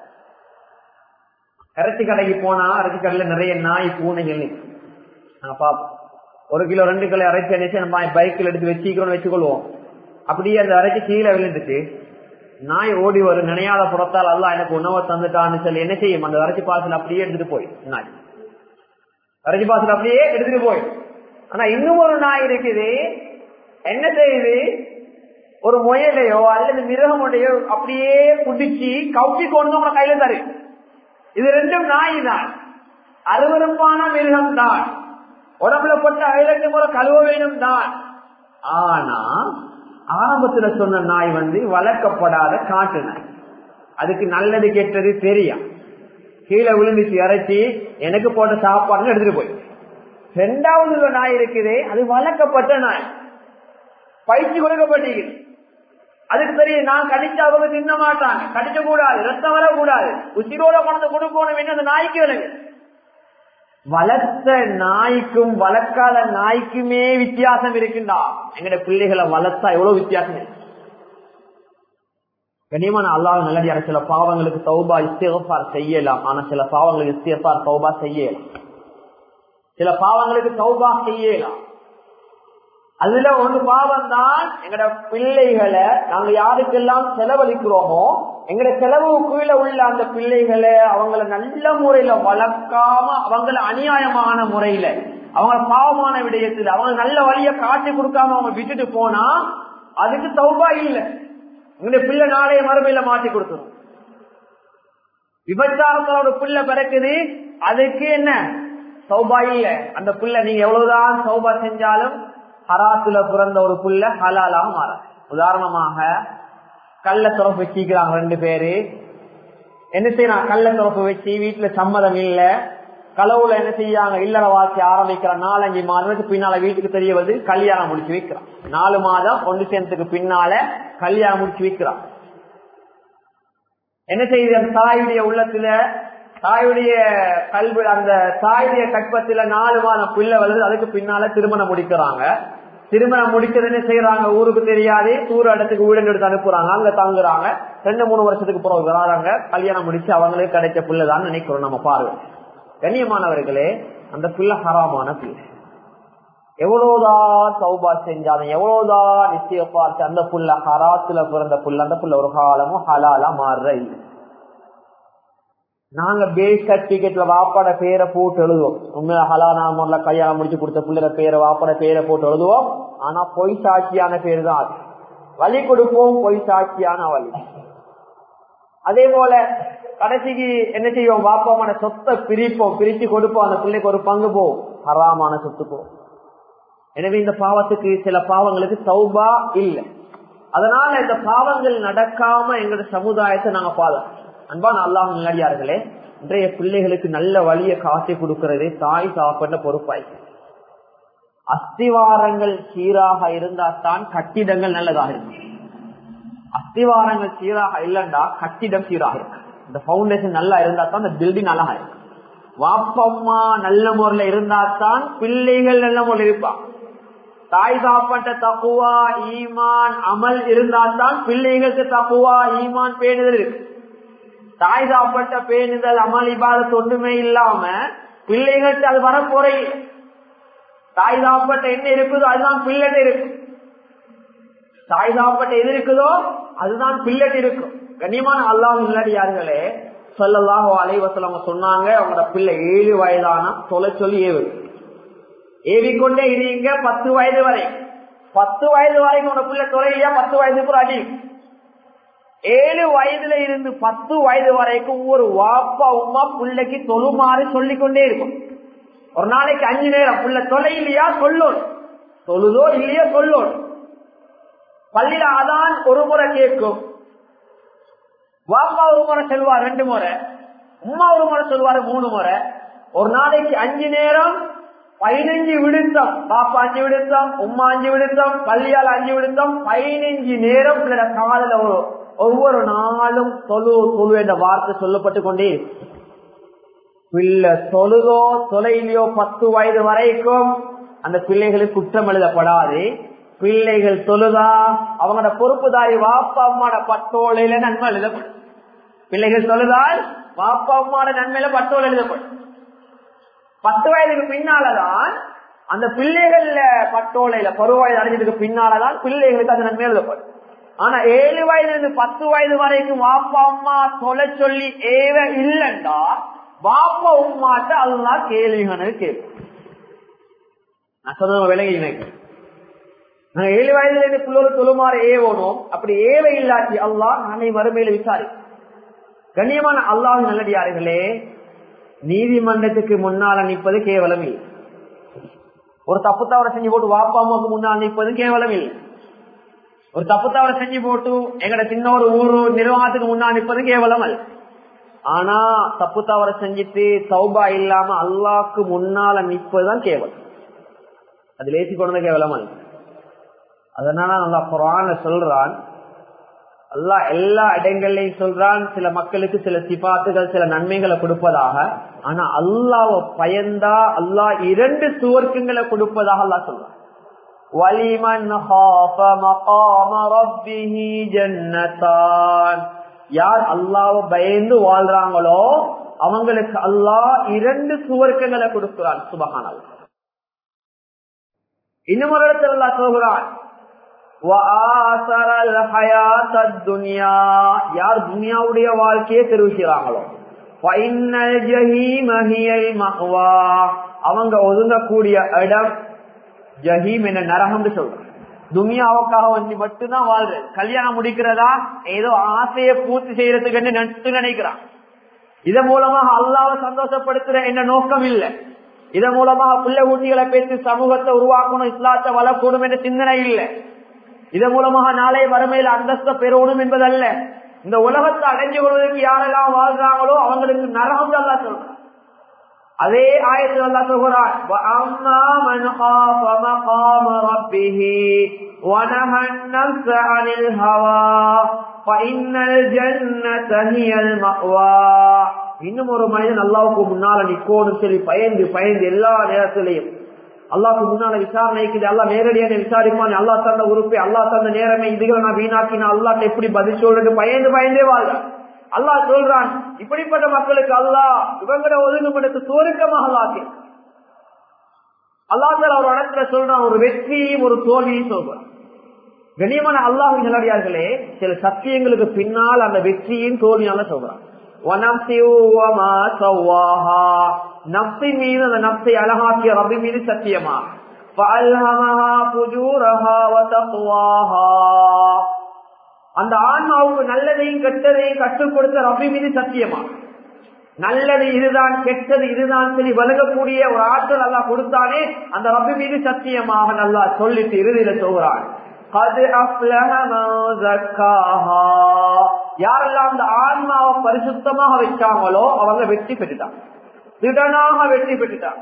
இறைச்சி கடைக்கு போனா இறைச்சி கடையில நிறைய நாய் பூனைகள் நாங்க பாப்போம் ஒரு கிலோ ரெண்டு கிலோ இறைச்சி அணைச்சு நம்ம பைக்கில் எடுத்து வச்சுக்கிறோம்னு வச்சுக்கொள்வோம் அப்படியே அந்த இறைச்சி கீழே விழுந்துட்டு நாய் ஓடி வரும் நினையாத புறத்தால் அல்ல எனக்கு உணவை தந்துட்டான்னு சொல்லி என்ன செய்யும் அந்த இறைச்சி பாசல் அப்படியே எடுத்துட்டு போய் நாய் இறைச்சி பாசல் அப்படியே எடுத்துட்டு போய் ஆனா இன்னும் ஒரு நாய் இருக்குது என்ன செய்யுது ஒரு முயலையோ அல்லது மிருகமுடையோ அப்படியே குடிச்சு கவுட்டி கொண்டு உங்களை கையில தரு இது ரெண்டும் நாய் தான் அருவருப்பான மிருகம் தான் உடம்புல போட்ட ஐலட்டு போல கழுவ வேணும் தான் ஆனா ஆரம்பத்துல சொன்ன நாய் வந்து வளர்க்கப்படாத காட்டு நாய் அதுக்கு நல்லது கெட்டது தெரியும் கீழே விழுந்துச்சு இறைச்சி எனக்கு போட்ட சாப்பாடுன்னு எடுத்துட்டு போய் ரெண்டாவது நாய் இருக்குது அது வளர்க்கப்பட்ட நாய் பயிற்சி கொடுக்கப்பட்டிருக்கு அதுக்கு தெரியும் நான் கடிச்சா அவங்க தின்ன மாட்டாங்க கடிக்க கூடாது ரத்தம் வரக்கூடாது உச்சிரோட கொண்டு கொடுக்கணும் அந்த நாய்க்கு விலங்கு வளர்த்த நாய்க்கும் வளர்க்காத நாய்க்குமே வித்தியாசம் இருக்குண்டா எங்கட பிள்ளைகளை வளர்த்தா எவ்வளவு வித்தியாசம் இருக்கு கண்ணியமான அல்லாஹ் நல்லடியார சில பாவங்களுக்கு சௌபா இஸ்திஃபார் செய்யலாம் ஆனா சில பாவங்களுக்கு இஸ்திஃபார் சௌபா செய்யலாம் சில பாவங்களுக்கு சௌபா செய்யலாம் அதுல ஒரு பாவம் தான் எங்கட பிள்ளைகளை நாங்க யாருக்கெல்லாம் செலவழிக்கிறோமோ எங்கட செலவு கீழே உள்ள அந்த பிள்ளைகளை அவங்கள நல்ல முறையில வளர்க்காம அவங்கள அநியாயமான முறையில அவங்க பாவமான விடயத்தில் அவங்க நல்ல வழிய காட்டி கொடுக்காம அவங்க விட்டுட்டு போனா அதுக்கு சௌபா இல்ல எங்க பிள்ளை நாளைய மறுமையில மாட்டி கொடுத்துரும் விபச்சாரத்துல ஒரு பிள்ளை பிறக்குது அதுக்கு என்ன சௌபா இல்ல அந்த பிள்ளை நீங்க எவ்வளவுதான் சௌபா செஞ்சாலும் ஹராத்துல பிறந்த ஒரு புள்ள ஹலாலாக மாற உதாரணமாக கள்ள துறப்பு வச்சுக்கிறாங்க ரெண்டு பேரு என்ன செய்யறான் கள்ள துறப்பு வச்சு வீட்டுல சம்மதம் இல்ல களவுல என்ன செய்யாங்க இல்லற வாசி ஆரம்பிக்கிற நாலஞ்சு மாதத்துக்கு பின்னால வீட்டுக்கு தெரிய வந்து கல்யாணம் முடிச்சு வைக்கிறான் நாலு மாதம் ஒன்று சேர்ந்ததுக்கு பின்னால கல்யாணம் முடிச்சு வைக்கிறான் என்ன செய்யுது அந்த தாயுடைய உள்ளத்துல தாயுடைய கல்வி அந்த தாயுடைய கற்பத்துல நாலு மாதம் பிள்ளை வளருது அதுக்கு பின்னால திருமணம் முடிக்கிறாங்க திருமணம் முடிக்கிறது என்ன செய்யறாங்க ஊருக்கு தெரியாது தூர இடத்துக்கு வீடு எடுத்து அனுப்புறாங்க அங்க தங்குறாங்க ரெண்டு மூணு வருஷத்துக்கு பிறகு வராங்க கல்யாணம் முடிச்சு அவங்களுக்கு கிடைச்ச பிள்ளைதான் நினைக்கிறோம் நம்ம பாருங்க கண்ணியமானவர்களே அந்த பிள்ளை ஹராமான பிள்ளை எவ்வளவுதான் சௌபா செஞ்சாலும் எவ்வளவுதான் நிச்சய பார்த்து அந்த புள்ள ஹராத்துல பிறந்த புள்ள அந்த புள்ள ஒரு காலமும் ஹலாலா மாறுற இல்லை நாங்க பேஸ் சர்டிபிகேட்ல வாப்பாட பேரை போட்டு எழுதுவோம் உண்மையா ஹலானா முறையில கல்யாணம் முடிச்சு கொடுத்த பிள்ளைற பேரை வாப்பாட பேரை போட்டு எழுதுவோம் ஆனா பொய் சாட்சியான பேர் தான் அது வழி கொடுப்போம் பொய் சாட்சியான வழி அதே போல கடைசிக்கு என்ன செய்வோம் வாப்பாமான சொத்தை பிரிப்போம் பிரிச்சு கொடுப்போம் அந்த பிள்ளைக்கு ஒரு பங்கு போகும் ஹராமான சொத்து போகும் எனவே இந்த பாவத்துக்கு சில பாவங்களுக்கு சௌபா இல்லை அதனால இந்த பாவங்கள் நடக்காம எங்களோட சமுதாயத்தை நாங்க பாதம் அன்பான அல்லாஹ் முன்னாடியார்களே இன்றைய பிள்ளைகளுக்கு நல்ல வழியை காட்டி கொடுக்கிறதே தாய் சாப்பிட்ட பொறுப்பாய் அஸ்திவாரங்கள் சீராக இருந்தா தான் கட்டிடங்கள் நல்லதாக இருக்கும் அஸ்திவாரங்கள் சீராக இல்லைண்டா கட்டிடம் சீராக இருக்கும் இந்த பவுண்டேஷன் நல்லா இருந்தா தான் இந்த பில்டிங் அழகா இருக்கும் வாப்பம்மா நல்ல முறையில இருந்தா தான் பிள்ளைகள் நல்ல முறையில் இருப்பான் தாய் சாப்பட்ட தப்புவா ஈமான் அமல் இருந்தால்தான் பிள்ளைகளுக்கு தப்புவா ஈமான் பேணுதல் இருக்கு தாய் சாப்பட்ட பேணுதல் அமல் இபாதத்து ஒன்றுமே இல்லாம பிள்ளைகளுக்கு அது வரப்போற தாய் சாப்பட்ட என்ன இருக்குதோ அதுதான் பிள்ளைட்டு இருக்கும் தாய் சாப்பட்ட எது இருக்குதோ அதுதான் பிள்ளைட்டு இருக்கும் கண்ணியமான அல்லாஹ் முன்னாடியார்களே சொல்லலாம் அலைவசலம் சொன்னாங்க அவங்களோட பிள்ளை ஏழு வயதான தொலை சொல்லி ஏழு ஏவிக்கொண்டே இருங்க பத்து வயது வரை பத்து வயது வரைக்கும் உங்க பிள்ளை தொலைலையா பத்து வயதுக்கு அடி ஏழு வயதுல இருந்து பத்து வயது வரைக்கும் ஒவ்வொரு வாப்பா உமா பிள்ளைக்கு தொழுமாறு சொல்லிக் கொண்டே இருக்கும் ஒரு நாளைக்கு அஞ்சு நேரம் பிள்ளை தொலை இல்லையா சொல்லணும் தொழுதோ இல்லையா சொல்லணும் பள்ளியில அதான் ஒரு முறை கேட்கும் வாப்பா ஒரு முறை சொல்வார் ரெண்டு முறை உமா ஒரு முறை சொல்வாரு மூணு முறை ஒரு நாளைக்கு அஞ்சு நேரம் பதினஞ்சு விடுத்தம் பாப்பா அஞ்சு விடுத்தம் உமா அஞ்சு விடுத்தம் பள்ளியால் அஞ்சு விடுத்தம் பதினஞ்சு நேரம் பிள்ளை காதல ஒரு ஒவ்வொரு நாளும் தொழு தொழு என்ற வார்த்தை சொல்லப்பட்டு கொண்டே பிள்ளை தொழுதோ தொலைலையோ பத்து வயது வரைக்கும் அந்த பிள்ளைகளுக்கு குற்றம் எழுதப்படாது பிள்ளைகள் தொழுதா அவங்களோட பொறுப்புதாரி வாப்பா அம்மாட பட்டோலையில நன்மை எழுதப்படும் பிள்ளைகள் தொழுதால் வாப்பா அம்மாட நன்மையில பட்டோல் எழுதப்படும் பத்து வயதுக்கு பின்னாலதான் அந்த பிள்ளைகள்ல பட்டோலையில பருவ வயது அடைஞ்சதுக்கு பின்னாலதான் பிள்ளைகளுக்கு அது நன்மை எழுதப்படும் ஆனா ஏழு வயதுல இருந்து பத்து வயது வரைக்கும் வாப்பா அம்மா சொல்ல சொல்லி ஏவ இல்லண்டா வாப்பா உமாட்ட அதுதான் கேள்விகனு கேள்வி நான் சொல்றது விலகி நினைக்கிறேன் நாங்க ஏழு வயதுல இருந்து பிள்ளைகள் தொழுமாறு ஏவணும் அப்படி ஏவ இல்லாட்டி அல்லாஹ் நாளை மறுமையில விசாரி கண்ணியமான அல்லாஹ் நல்லடியார்களே நீதிமன்றத்துக்கு முன்னால நிற்பது கேவலம் இல்லை ஒரு தப்பு தவறை செஞ்சு போட்டு வாப்பா அம்மாவுக்கு முன்னால் நிற்பது கேவலம் இல்லை ஒரு தப்பு தவறை செஞ்சு போட்டு எங்கட சின்ன ஒரு ஊரு நிர்வாகத்துக்கு முன்னால் நிற்பது கேவலம் அல்ல ஆனா தப்பு தவறை செஞ்சுட்டு சௌபா இல்லாம அல்லாக்கு முன்னால நிற்பதுதான் கேவலம் அது லேசி கொண்டது கேவலம் அல்ல அதனால நல்லா குரான சொல்றான் அல்லா எல்லா இடங்கள்லயும் சொல்றான் சில மக்களுக்கு சில சிபாத்துகள் சில நன்மைகளை கொடுப்பதாக ஆனா அல்லாவ பயந்தா அல்லா இரண்டு சுவர்க்கங்களை கொடுப்பதாக அல்லா சொல்றான் வலிமன் யார் அல்லாவ பயந்து வாழ்றாங்களோ அவங்களுக்கு அல்லாஹ் இரண்டு சுவர்க்கங்களை கொடுக்கிறான் சுபகான இன்னும் ஒரு இடத்துல அல்லா சொல்கிறான் யார் துனியாவுடைய வாழ்க்கையை தெரிவிக்கிறாங்களோ அவங்க ஒதுங்கக்கூடிய இடம் ஜஹீம் என்ன நரகம் சொல்றாங்க துனியாவுக்காக வந்து மட்டும்தான் வாழ்ற கல்யாணம் முடிக்கிறதா ஏதோ ஆசையை பூர்த்தி செய்யறதுக்கு நட்டு நினைக்கிறான் இதன் மூலமாக அல்லாவை சந்தோஷப்படுத்துற என்ன நோக்கம் இல்லை இதன் மூலமாக பிள்ளை ஊட்டிகளை பேசி சமூகத்தை உருவாக்கணும் இஸ்லாத்தை வளர்க்கணும் என்ற சிந்தனை இல்லை இதன் மூலமாக நாளை வறுமையில் அந்தஸ்த பெறணும் என்பதல்ல இந்த உலகத்தை அடைஞ்சு கொள்வதற்கு யாரெல்லாம் வாழ்றாங்களோ அவங்களுக்கு நரகம் அல்லா சொல்றான் அதே ஆயத்தில் அல்லா சொல்கிறான் இன்னும் ஒரு மனிதன் அல்லாவுக்கு முன்னால நிக்கோன்னு சொல்லி பயந்து பயந்து எல்லா நேரத்திலையும் அல்லாவுக்கு முன்னால விசாரணைக்கு அல்லா நேரடியான விசாரிப்பான் அல்லா தந்த உறுப்பை அல்லா தந்த நேரமே இதுகளை நான் வீணாக்கினா அல்லாட்ட எப்படி பதில் சொல்றது பயந்து பயந்தே வாழ்ற அல்லா சொல்றான் இப்படிப்பட்ட மக்களுக்கு அல்லா இவங்கட ஒதுங்குமடத்து சுவருக்கமாக அல்லாக்கு அல்லாத்தால ஒரு இடத்துல சொல்றான் ஒரு வெற்றியும் ஒரு தோல்வியும் சொல்றான் கண்ணியமான அல்லாஹு நிலடியார்களே சில சத்தியங்களுக்கு பின்னால் அந்த வெற்றியும் தோல்வியால சொல்றான் நப்சி மீது அந்த நப்சை அழகாக்கிய ரபி மீது சத்தியமா அந்த ஆன்மாவுக்கு நல்லதையும் கெட்டதையும் கற்றுக் கொடுத்த ரபி மீது சத்தியமா நல்லது இதுதான் கெட்டது இதுதான் சொல்லி வழங்கக்கூடிய ஒரு ஆற்றல் அல்லா கொடுத்தானே அந்த ரபி மீது சத்தியமாக நல்லா சொல்லிட்டு இறுதியில சொல்கிறான் யாரெல்லாம் அந்த ஆன்மாவை பரிசுத்தமாக வச்சாங்களோ அவங்க வெற்றி பெற்றுட்டாங்க திடனாக வெற்றி பெற்றுட்டாங்க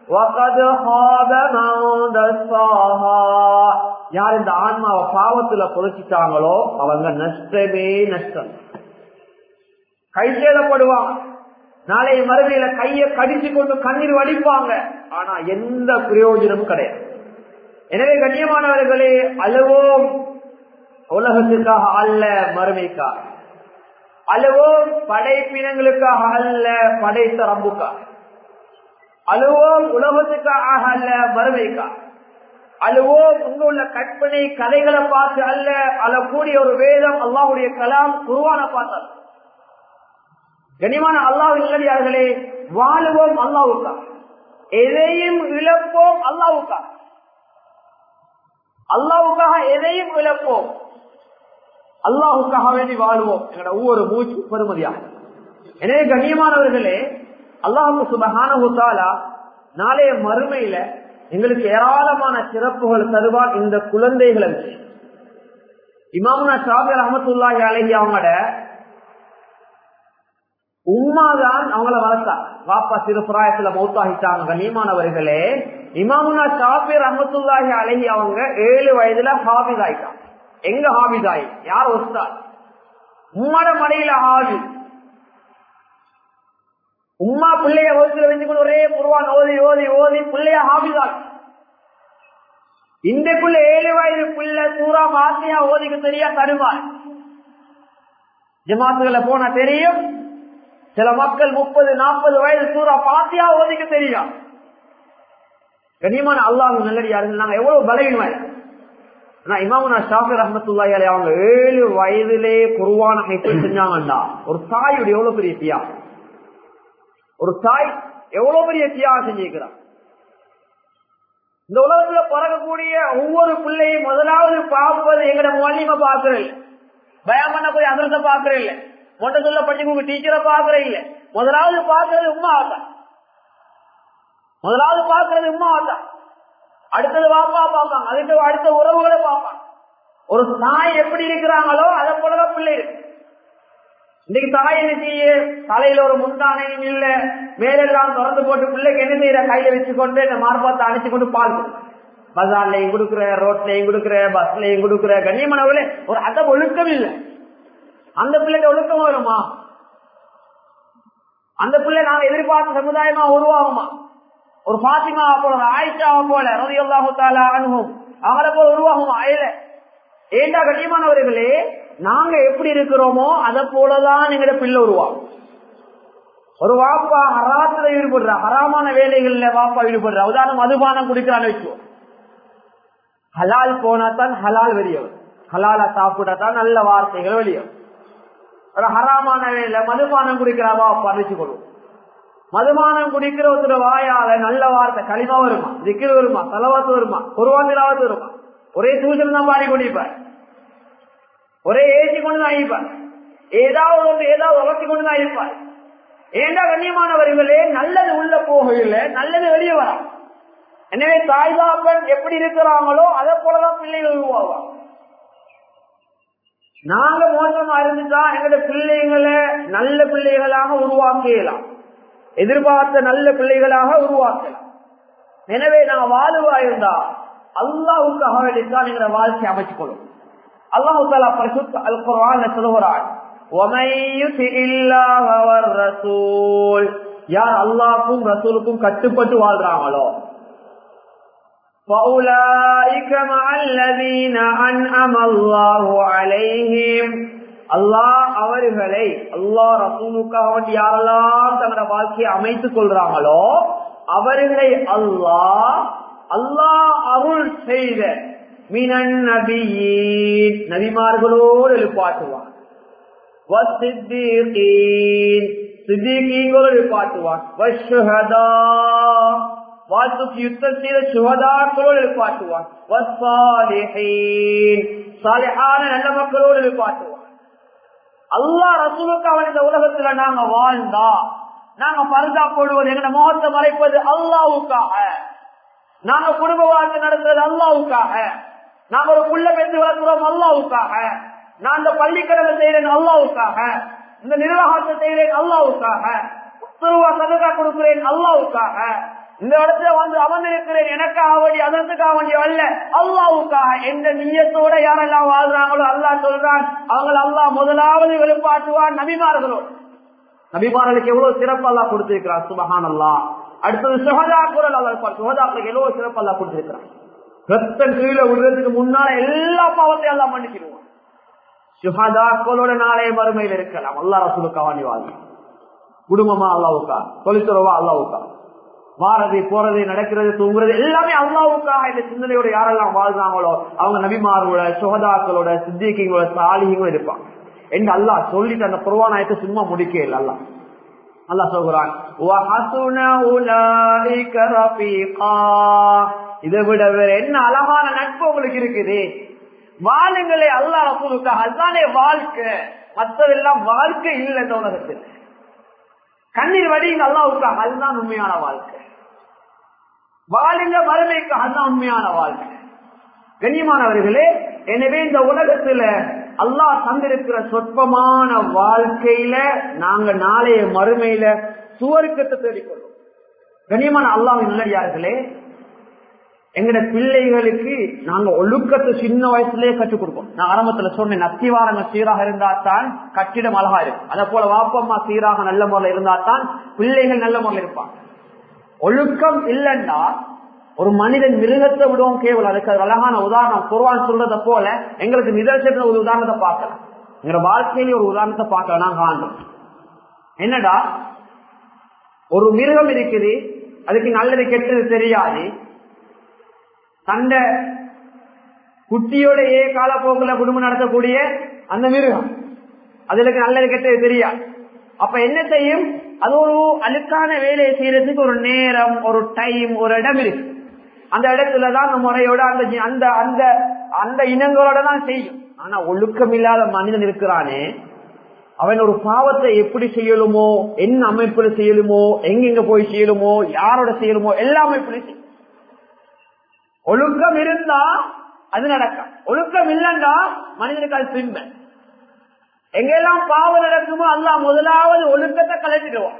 யார் இந்த ஆன்மாவை பாவத்துல புதைச்சிட்டாங்களோ அவங்க நஷ்டமே நஷ்டம் கை சேதப்படுவாங்க நாளை மறுமையில கைய கடிச்சு கொண்டு கண்ணீர் வடிப்பாங்க ஆனா எந்த பிரயோஜனமும் கிடையாது எனவே கண்ணியமானவர்களே அழுவோம் உலகத்திற்காக அல்ல மறுமைக்காக அழுவோம் படைப்பினங்களுக்காக அல்ல படைத்த ரம்புக்காக அழுவோம் உலகத்துக்காக அல்ல மறுமைக்காக அழுவோம் உங்க உள்ள கற்பனை கதைகளை பார்த்து அல்ல அழக்கூடிய ஒரு வேதம் அல்லாவுடைய கலாம் குருவான பார்த்தார் கனிமான அல்லாஹ் இல்லடியார்களே வாழுவோம் அல்லாவுக்கா எதையும் இழப்போம் அல்லாவுக்கா அல்லாவுக்காக எதையும் இழப்போம் அல்லாஹுக்காக வேண்டி வாழ்வோம் எங்களோட ஒவ்வொரு மூச்சு பெருமதியாக எனவே கண்ணியமானவர்களே அல்லாஹு சுபகான நாளைய மறுமையில எங்களுக்கு ஏராளமான சிறப்புகள் தருவார் இந்த குழந்தைகளை வச்சு இமாமுனா ஷாபிர் அஹமத்துல்லாஹி அலஹி அவங்களோட உம்மாதான் அவங்கள வளர்த்தா வாப்பா சிறு பிராயத்துல மௌத்தாகிட்டாங்க கண்ணியமானவர்களே இமாமுனா ஷாபிர் அஹமத்துல்லாஹி அலஹி அவங்க ஏழு வயதுல ஹாபிஸ் ஆயிட்டான் எங்க ஹாபிஸ் ஆயி யார் ஒஸ்தா உம்மட மடையில ஹாபி உம்மா பிள்ளைய வகுத்துல வச்சு கொண்டு ஒரே குருவான் ஓதி ஓதி ஓதி பிள்ளைய ஹாபிஸ் ஆகி இன்றைக்குள்ள ஏழு வயது பிள்ளை பூரா மாசியா ஓதிக்கு தெரியா தருவார் ஜமாத்துகளை போனா தெரியும் சில மக்கள் முப்பது நாற்பது வயது சூறா பாத்தியா ஓதிக்க தெரியும் கண்ணியமான அல்லாஹ் நல்லடியார்கள் நாங்க எவ்வளவு பலவீனமா ஆனா இமாமுனா ஷாஃபி ரஹமத்துல்லாஹி அலைஹி அவங்க ஏழு வயதிலே குருவான ஹைஃபில் செஞ்சாங்கண்டா ஒரு தாயுடைய எவ்வளவு பெரிய தியாகம் ஒரு தாய் எவ்வளவு பெரிய தியாகம் செஞ்சிருக்கிறான் இந்த உலகத்துல பிறக்கக்கூடிய ஒவ்வொரு பிள்ளையும் முதலாவது பார்ப்பது எங்கட மொழிமை பாக்குறது இல்லை பயம் பண்ணக்கூடிய அதிரத்தை பாக்குறது இல்லை மொட்டை சொல்ல பள்ளிக்கு டீச்சரை பாக்குறது இல்லை முதலாவது பாக்குறது உமா ஆட்டா முதலாவது பாக்குறது உமா ஆட்டா அடுத்தது வாப்பா பார்ப்பாங்க அதுக்கு அடுத்த உறவுகளை பார்ப்பாங்க ஒரு தாய் எப்படி இருக்கிறாங்களோ அதை போலதான் பிள்ளை இருக்கு இன்னைக்கு தாய் என்ன செய்ய தலையில ஒரு முந்தானையும் இல்ல மேலெல்லாம் திறந்து போட்டு பிள்ளைக்கு என்ன செய்யற கையில வச்சுக்கொண்டு இந்த மார்பாத்தை அணைச்சு கொண்டு பால் பஜார்லயும் கொடுக்குற ரோட்லயும் கொடுக்குற பஸ்லயும் கொடுக்குற கண்ணியமானவர்களே ஒரு அத ஒழுக்கம் இல்லை அந்த பிள்ளைக்கு ஒழுக்கம் வருமா அந்த பிள்ளை நாங்க எதிர்பார்த்த சமுதாயமா உருவாகுமா ஒரு பாத்திமா போல ஆயிஷாவை போல ரதியல்லாஹு அனுபவம் அவங்கள போல உருவாகுமா அயல ஏண்டா கண்ணியமானவர்களே நாங்க எப்படி இருக்கிறோமோ அதை போலதான் எங்கட பிள்ளை உருவாகும் ஒரு வாப்பா ஹராத்துல ஈடுபடுற ஹராமான வேலைகள்ல வாப்பா ஈடுபடுற உதாரணம் மதுபானம் குடிக்கிறான்னு வச்சுக்கோ ஹலால் போனா தான் ஹலால் வெளியவர் ஹலால சாப்பிடத்தான் நல்ல வார்த்தைகள் வெளியும் ஒரு ஹராமான வேலை மதுபானம் குடிக்கிறாவா பறிச்சு கொள்வோம் மதுபானம் குடிக்கிற ஒருத்தர் வாயால நல்ல வார்த்தை களிமா வருமா திக்கில் வருமா தலவாத்து வருமா ஒருவாந்திலாவது வருமா ஒரே தூசல் தான் பாடி கொண்டிருப்பார் ஒரே ஏசி கொண்டு தான் இருப்பார் ஏதாவது ஒன்று ஏதாவது உலர்த்தி கொண்டு தான் இருப்பார் ஏண்டா கண்ணியமானவர்களே நல்லது உள்ள போகவில்லை நல்லது வெளியே வரும் எனவே தாய்தாப்பன் எப்படி இருக்கிறாங்களோ அதை போலதான் பிள்ளைகள் உருவாவாங்க நாங்க மோசமா இருந்துட்டா எங்களோட பிள்ளைகளை நல்ல பிள்ளைகளாக உருவாக்கலாம் எதிர்பார்த்த நல்ல பிள்ளைகளாக உருவாக்கலாம் எனவே நான் வாழுவா இருந்தா அல்லாவுக்காக வேண்டித்தான் எங்களை வாழ்க்கை அமைச்சுக் கொள்ளும் அல்லாஹு தாலா பரிசுத்த அல் குர்ஆன்ல சொல்லுகிறான் யார் அல்லாஹ்க்கும் ரசூலுக்கும் கட்டுப்பட்டு வாழ்றாங்களோ فأولئك مع الذين أنعم الله عليهم அல்லாஹ் அவர்களை அல்லாஹ் ரசூலுக்காக வேண்டி யாரெல்லாம் தங்களோட வாழ்க்கையை அமைத்துக் கொள்றாங்களோ அவர்களை அல்லாஹ் அல்லாஹ் அருள் செய்த மினன் நபியின் நபிமார்களோடு எழுப்பாட்டுவான் சித்திகீங்களோடு எழுப்பாட்டுவான் வாழ்த்துக்கு யுத்தம் செய்த சுகதாக்களோடு எழுப்பாட்டுவான் சாலிஹான நல்ல மக்களோடு எழுப்பாட்டுவான் அல்லா ரசூலுக்கு அவன் இந்த உலகத்துல நாங்க வாழ்ந்தா நாங்க பருதா போடுவது எங்க முகத்தை மறைப்பது அல்லாவுக்காக நாங்க குடும்ப வாழ்க்கை நடத்துறது அல்லாவுக்காக நாங்க ஒரு புள்ள பெற்று வளர்க்கிறோம் அல்லாவுக்காக நான் இந்த பள்ளிக்கடலை செய்யறேன் அல்லாவுக்காக இந்த நிர்வாகத்தை செய்யறேன் அல்லாவுக்காக உத்தரவா சதகா கொடுக்கிறேன் அல்லாவுக்காக இந்த இடத்துல வந்து அமர்ந்திருக்கிறேன் எனக்காக வேண்டி அதற்காக வேண்டிய அல்ல அல்லாவுக்காக எந்த நீயத்தோட யாரெல்லாம் வாழ்றாங்களோ அல்லா சொல்றான் அவங்க அல்லா முதலாவது வெளிப்பாட்டுவான் நபிமார்களோடு நபிமார்களுக்கு எவ்வளவு சிறப்பு அல்லா கொடுத்திருக்கிறார் சுபஹான் அல்லா அடுத்தது சுகதா குரல் அல்லா சுகதாக்களுக்கு எவ்வளவு சிறப்பு அல்லா கொடுத்திருக்கிறான் ரத்தம் கீழே விடுறதுக்கு முன்னால எல்லா பாவத்தையும் எல்லாம் மன்னிக்கிடுவோம் சுகதாக்களோட நாளைய மறுமையில் இருக்கலாம் அல்லா ரசூலுக்கா வாணி வாழ் குடும்பமா அல்லாவுக்கா தொழிற்துறவா அல்லாவுக்கா வாரது போறது நடக்கிறது தூங்குறது எல்லாமே அல்லாவுக்காக இந்த சிந்தனையோட யாரெல்லாம் வாழ்றாங்களோ அவங்க நபிமாரோட சுகதாக்களோட சித்திகளோட சாலிகளோட இருப்பாங்க என்று அல்லாஹ் சொல்லிட்டு அந்த புறவானாயத்தை சும்மா முடிக்க இல்லை அல்லா அல்லா சொல்கிறான் இதை விட வேற என்ன அழகான நட்பு உங்களுக்கு இருக்குது வாழுங்களே அல்லா ரசூலுக்காக அதுதானே வாழ்க்கை மற்றதெல்லாம் வாழ்க்கை இல்லை இந்த உலகத்தில் கண்ணீர் வடிங்க அல்லாவுக்காக அதுதான் உண்மையான வாழ்க்கை வாழுங்க மறுமைக்கு அதுதான் உண்மையான வாழ்க்கை கண்ணியமானவர்களே எனவே இந்த உலகத்துல அல்லாஹ் தந்திருக்கிற சொற்பமான வாழ்க்கையில நாங்க நாளைய மறுமையில சுவர்க்கத்தை தேடிக்கொள்ளும் கண்ணியமான அல்லாஹ் நல்லடியார்களே எங்கட பிள்ளைகளுக்கு நாங்க ஒழுக்கத்தை சின்ன வயசுலயே கற்றுக் கொடுப்போம் நான் ஆரம்பத்துல சொன்னேன் அத்திவாரங்கள் சீராக இருந்தா தான் கட்டிடம் அழகா இருக்கும் அதே போல வாப்பம்மா சீராக நல்ல முறையில் இருந்தா தான் பிள்ளைகள் நல்ல முறையில் இருப்பாங்க ஒழுக்கம் இல்லைன்னா ஒரு மனிதன் மிருகத்தை விடுவோம் கேவலம் அதுக்கு அது அழகான உதாரணம் குர்வான் சொல்றத போல எங்களுக்கு நிதர்சன ஒரு உதாரணத்தை பார்க்கலாம் எங்க வாழ்க்கையில ஒரு உதாரணத்தை பார்க்கலாம் நான் காண்றோம் என்னடா ஒரு மிருகம் இருக்குது அதுக்கு நல்லது கெட்டது தெரியாது தண்டை குட்டியோட ஏ காலப்போக்குல குடும்பம் நடத்தக்கூடிய அந்த மிருகம் அதுக்கு நல்லது கெட்டது தெரியாது அப்ப என்ன செய்யும் அது ஒரு அழுக்கான வேலையை செய்யறதுக்கு ஒரு நேரம் ஒரு டைம் ஒரு இடம் இருக்கு அந்த இடத்துலதான் அந்த முறையோட அந்த அந்த அந்த அந்த இனங்களோட தான் செய்யும் ஆனா ஒழுக்கம் இல்லாத மனிதன் இருக்கிறானே அவன் ஒரு பாவத்தை எப்படி செய்யலுமோ என்ன அமைப்புல செய்யலுமோ எங்கெங்க போய் செய்யலுமோ யாரோட செய்யலுமோ எல்லா அமைப்புல செய்யும் ஒழுக்கம் இருந்தா அது நடக்கும் ஒழுக்கம் இல்லைண்டா மனிதனுக்கு அது பின்ப எங்கெல்லாம் பாவம் நடக்குமோ அல்லா முதலாவது ஒழுக்கத்தை கலட்டிடுவான்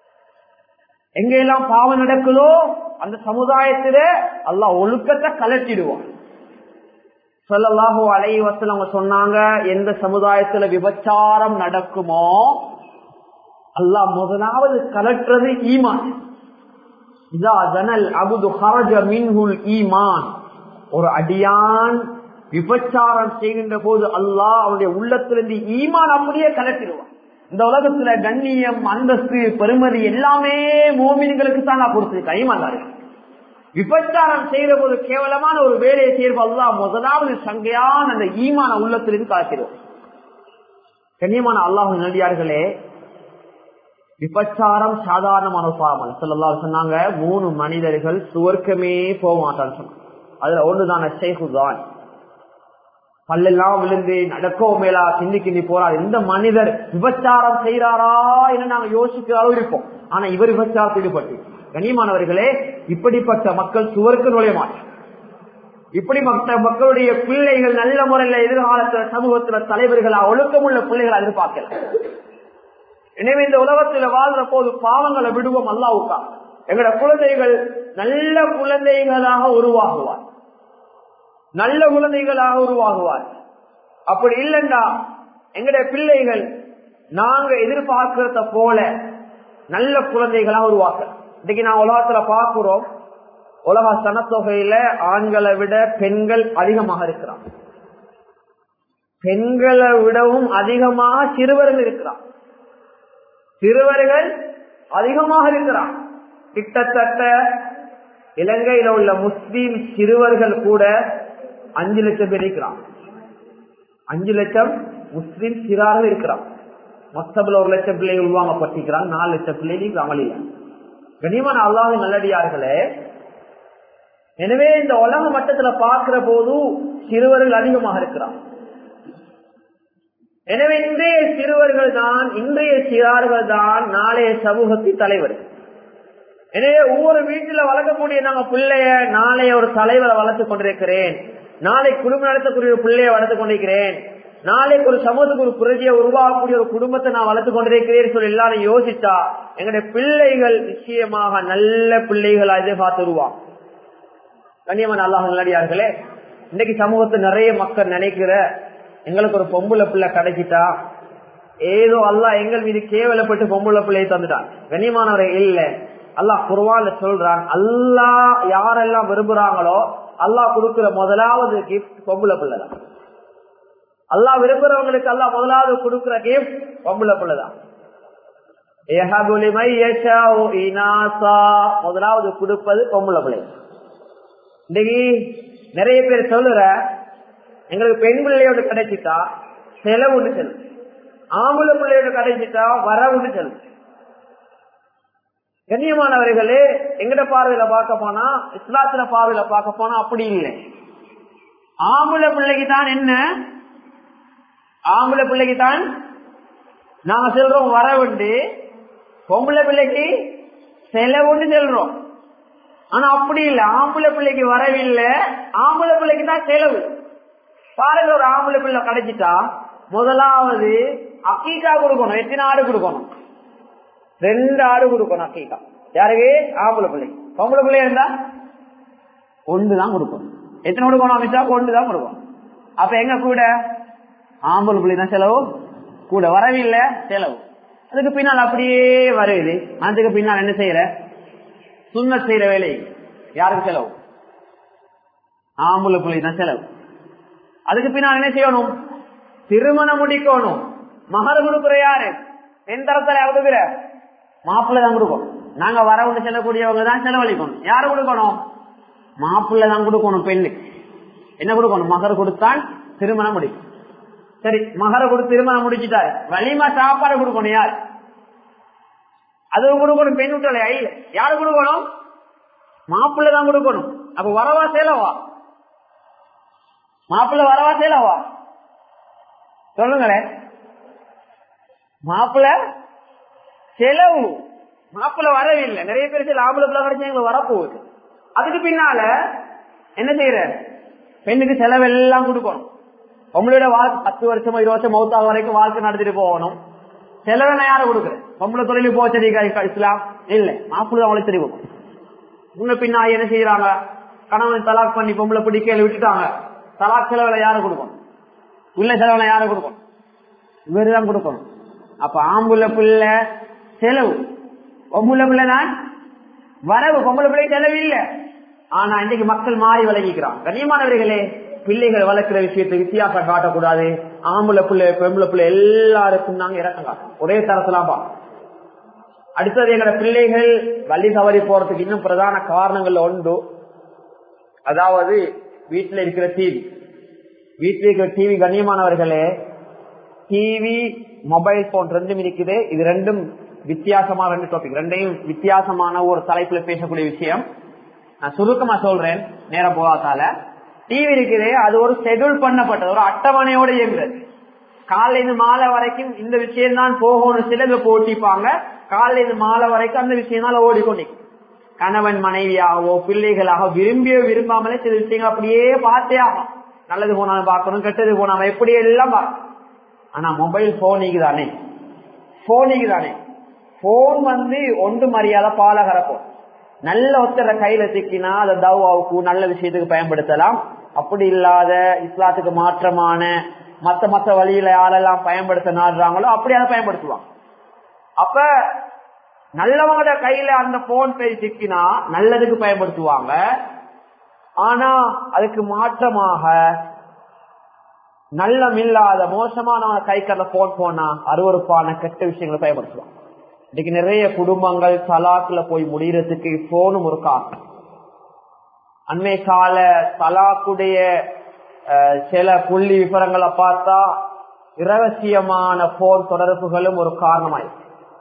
எங்கெல்லாம் பாவம் நடக்குதோ அந்த சமுதாயத்தில அல்லா ஒழுக்கத்தை கலட்டிடுவான் சொல்லலாஹோ அலை வசலம் சொன்னாங்க எந்த சமுதாயத்துல விபச்சாரம் நடக்குமோ அல்லாஹ் முதலாவது கலட்டுறது ஈமான் இதா ஜனல் அபுது ஹரஜ மின்ஹுல் ஈமான் ஒரு அடியான் விபச்சாரம் செய்கின்ற போது அல்லாஹ் அவனுடைய உள்ளத்திலிருந்து ஈமான் அப்படியே கலட்டிடுவான் இந்த உலகத்துல கண்ணியம் அந்தஸ்து பெருமதி எல்லாமே மோமின்களுக்கு தான் நான் கொடுத்திருக்கேன் ஈமான் விபச்சாரம் செய்யற போது கேவலமான ஒரு வேலையை செய்வது அல்லா முதலாவது சங்கையான அந்த ஈமான உள்ளத்திலிருந்து காக்கிறோம் கண்ணியமான அல்லாஹ் நடிகார்களே விபச்சாரம் சாதாரணமான பாவம் சொல்லலா சொன்னாங்க மூணு மனிதர்கள் சுவர்க்கமே போக மாட்டான்னு சொன்னாங்க அதுல ஒண்ணுதான ஷேகுதான் பல்லெல்லாம் விழுந்து நடக்கவும் மேலா கிண்டி கிண்டி போறார் இந்த மனிதர் விபச்சாரம் செய்யறாரா என்று நாங்க யோசிக்கிறாரோ இருப்போம் ஆனா இவர் விபச்சாரத்தில் ஈடுபட்டு கண்ணியமானவர்களே இப்படிப்பட்ட மக்கள் சுவருக்கு நுழைய மாட்டார் இப்படி மற்ற மக்களுடைய பிள்ளைகள் நல்ல முறையில எதிர்காலத்துல சமூகத்துல தலைவர்களா ஒழுக்கமுள்ள பிள்ளைகளை எதிர்பார்க்கலாம் எனவே இந்த உலகத்துல வாழ்ற போது பாவங்களை விடுவோம் அல்லாவுக்கா எங்கட குழந்தைகள் நல்ல குழந்தைகளாக உருவாகுவார் நல்ல குழந்தைகளாக உருவாகுவார் அப்படி இல்லைண்டா எங்கட பிள்ளைகள் நாங்க எதிர்பார்க்கிறத போல நல்ல குழந்தைகளாக உருவாக்க இன்னைக்கு நான் உலகத்துல பார்க்கிறோம் உலக சனத்தொகையில ஆண்களை விட பெண்கள் அதிகமாக இருக்கிறான் பெண்களை விடவும் அதிகமாக சிறுவர்கள் இருக்கிறான் சிறுவர்கள் அதிகமாக இருக்கிறான் கிட்டத்தட்ட இலங்கையில உள்ள முஸ்லீம் சிறுவர்கள் கூட அஞ்சு லட்சம் பேர் இருக்கிறான் அஞ்சு லட்சம் முஸ்லீம் சிறார்கள் இருக்கிறான் மொத்தத்துல ஒரு லட்சம் பிள்ளைகள் உருவாங்கப்பட்டிருக்கிறாங்க நாலு லட்சம் பிள்ளைகள் அமளியில கனிமன் அல்லாஹ் நல்லடியார்களே எனவே இந்த உலக மட்டத்துல பார்க்கிற போது சிறுவர்கள் அதிகமாக இருக்கிறான் எனவே இன்றைய சிறுவர்கள் தான் இன்றைய சிறார்கள் தான் நாளைய சமூகத்தின் தலைவர் எனவே ஒவ்வொரு வீட்டுல வளர்க்கக்கூடிய நாங்க பிள்ளைய நாளைய ஒரு தலைவரை வளர்த்து கொண்டிருக்கிறேன் நாளை குடும்பம் நடத்தக்கூடிய ஒரு பிள்ளைய வளர்த்து கொண்டிருக்கிறேன் நாளைக்கு ஒரு சமூகத்துக்கு ஒரு புரட்சியை உருவாக்கக்கூடிய ஒரு குடும்பத்தை நான் வளர்த்து கொண்டிருக்கிறேன் சொல்லி எல்லாரும் யோசிச்சா எங்களுடைய பிள்ளைகள் நிச்சயமாக நல்ல பிள்ளைகளா எதிர்பார்த்து உருவாங்க கண்ணியமான அல்லாஹ் நல்லடியார்களே இன்னைக்கு சமூகத்தை நிறைய மக்கள் நினைக்கிற எங்களுக்கு ஒரு பொம்புல பிள்ளை கிடைச்சிட்டா ஏதோ அல்லாஹ் எங்கள் மீது கேவலப்பட்டு பொம்புல பிள்ளையை தந்துட்டான் கண்ணியமானவரை இல்ல அல்லாஹ் குருவால சொல்றான் அல்லாஹ் யாரெல்லாம் விரும்புறாங்களோ அல்லாஹ் கொடுக்கிற முதலாவது கிஃப்ட் பொம்புல பிள்ளை தான் அல்லாஹ் விரும்புறவங்களுக்கு அல்லாஹ் முதலாவது கொடுக்கிற கிஃப்ட் பொம்புல பிள்ளை தான் முதலாவது கொடுப்பது பொம்புல பிள்ளை இன்னைக்கு நிறைய பேர் சொல்லுற எங்களுக்கு பெண் பிள்ளையோட கிடைச்சிட்டா செலவுன்னு செல்லும் ஆம்பளை பிள்ளையோட கிடைச்சிட்டா வரவுன்னு செல்லும் கண்ணியமானவர்களே எங்கட பார்வையில பார்க்க போனா இஸ்லாத்துல பார்வையில பார்க்க போனா அப்படி இல்லை ஆம்பளை பிள்ளைக்கு தான் என்ன ஆம்பளை பிள்ளைக்கு தான் நாங்க சொல்றோம் வரவுண்டு பொம்பளை பிள்ளைக்கு செலவுன்னு சொல்றோம் ஆனா அப்படி இல்ல ஆம்பளை பிள்ளைக்கு வரவில்லை ஆம்பளை பிள்ளைக்கு தான் செலவு பாருங்க ஒரு ஆம்பளை பிள்ளை கிடைச்சிட்டா முதலாவது அக்கீக்கா கொடுக்கணும் எத்தனை ஆடு கொடுக்கணும் ரெண்டு ஆடு கொடுக்கணும் அக்கீக்கா யாருக்கு ஆம்பளை பிள்ளை பொம்பளை பிள்ளை இருந்தா ஒன்று தான் கொடுக்கணும் எத்தனை கொடுக்கணும் அமைச்சா ஒன்று தான் கொடுக்கணும் அப்ப எங்க கூட ஆம்பளை பிள்ளை தான் செலவு கூட வரவில்லை செலவு அதுக்கு பின்னால் அப்படியே வருது அதுக்கு பின்னால் என்ன செய்யற சுண்ண செய்யற வேலை யாருக்கு செலவு ஆம்புல புள்ளி தான் செலவு அதுக்கு பின்னால் என்ன செய்யணும் திருமணம் முடிக்கணும் மகர் கொடுக்குற யாரு எந்த தரத்துல கொடுக்குற மாப்பிள்ளை தான் கொடுக்கணும் நாங்க வரவுண்டு செல்லக்கூடியவங்க தான் செலவழிக்கணும் யாரு கொடுக்கணும் மாப்பிள்ளை தான் கொடுக்கணும் பெண்ணுக்கு என்ன கொடுக்கணும் மகர் கொடுத்தான் திருமணம் முடிக்கும் சரி மகரை கொடுத்து திருமணம் முடிச்சுட்டாரு வலிமா சாப்பாடு கொடுக்கணும் யார் அதுவும் கொடுக்கணும் பெண் விட்டலை ஐல யாரு கொடுக்கணும் மாப்பிள்ளை தான் கொடுக்கணும் அப்ப வரவா சேலவா மாப்பிள்ளை வரவா சேலவா சொல்லுங்களேன் மாப்பிள்ளை செலவு மாப்பிள்ளை வரவில்லை நிறைய பேர் சில ஆம்பளை பிள்ளை கிடைச்சா எங்களுக்கு வரப்போகுது அதுக்கு பின்னால என்ன செய்யற பெண்ணுக்கு செலவெல்லாம் கொடுக்கணும் உங்களோட வாழ்க்கை பத்து வருஷமோ இருபது வருஷம் மௌத்தாக வரைக்கும் வாழ்க்கை நடத்திட்டு போகணும் செலவை யார கொடுக்குறேன் பொம்பளை தொழில் போச்சடி இஸ்லாம் இல்ல மாப்பிள்ள அவங்களை தெரியும் முன்ன பின்னா என்ன செய்யறாங்க கணவன் தலாக் பண்ணி பொம்பளை பிடிக்க விட்டுட்டாங்க தலாக் செலவுல யாரு கொடுக்கணும் உள்ள செலவுல யாரு கொடுக்கணும் இவருதான் கொடுக்கணும் அப்ப ஆம்புள்ள பிள்ளை செலவு பொம்பளை பிள்ளை தான் வரவு பொம்பளை பிள்ளை செலவு இல்ல ஆனா இன்னைக்கு மக்கள் மாறி விளங்கிக்கிறான் கண்ணியமானவர்களே பிள்ளைகள் வளர்க்கிற விஷயத்தை வித்தியாசம் காட்டக்கூடாது ஆம்பளை பிள்ளை பெம்பளை பிள்ளை எல்லாருக்கும் நாங்க இறக்கம் காட்டணும் ஒரே தரத்துலாம் பா அடுத்தது எங்களோட பிள்ளைகள் வள்ளி தவறி போறதுக்கு இன்னும் பிரதான காரணங்கள்ல உண்டு அதாவது வீட்டுல இருக்கிற டிவி வீட்டுல இருக்கிற டிவி கண்ணியமானவர்களே டிவி மொபைல் போன் ரெண்டும் இருக்குது இது ரெண்டும் வித்தியாசமான ரெண்டு டாபிக் ரெண்டையும் வித்தியாசமான ஒரு தலைப்புல பேசக்கூடிய விஷயம் நான் சுருக்கமா சொல்றேன் நேரம் போகாதால டிவி இருக்குது அது ஒரு ஷெட்யூல் பண்ணப்பட்டது ஒரு அட்டவணையோட இயங்குறது காலையில இருந்து மாலை வரைக்கும் இந்த விஷயம் தான் போகணும் சிலது போட்டிப்பாங்க காலையில இருந்து மாலை வரைக்கும் அந்த விஷயம் தான் ஓடிக்கொண்டு கணவன் மனைவியாகவோ பிள்ளைகளாக விரும்பியோ விரும்பாமலே சில விஷயங்கள் அப்படியே பார்த்தே ஆகும் நல்லது போனாலும் பார்க்கணும் கெட்டது போனாலும் எப்படி எல்லாம் பார்க்கணும் ஆனா மொபைல் போனிக்கு தானே போனிக்கு தானே போன் வந்து ஒன்று மரியாதை பாலகரப்போம் நல்ல ஒத்தர கையில சிக்கினா அதை தவாவுக்கு நல்ல விஷயத்துக்கு பயன்படுத்தலாம் அப்படி இல்லாத இஸ்லாத்துக்கு மாற்றமான மத்த மத்த வழியில யாரெல்லாம் பயன்படுத்த நாடுறாங்களோ அப்படி அதை பயன்படுத்துவாங்க அப்ப நல்லவங்களோட கையில அந்த போன் பேர் சிக்கினா நல்லதுக்கு பயன்படுத்துவாங்க ஆனா அதுக்கு மாற்றமாக நல்லம் இல்லாத மோசமானவங்க கைக்கு அந்த போன் போனா அருவறுப்பான கெட்ட விஷயங்களை பயன்படுத்துவாங்க இன்னைக்கு நிறைய குடும்பங்கள் தலாக்குல போய் முடியறதுக்கு போனும் ஒரு காரணம் அண்மை கால தலாக்குடைய சில புள்ளி விவரங்களை பார்த்தா இரகசியமான போன் தொடர்புகளும் ஒரு காரணமாயிருக்கு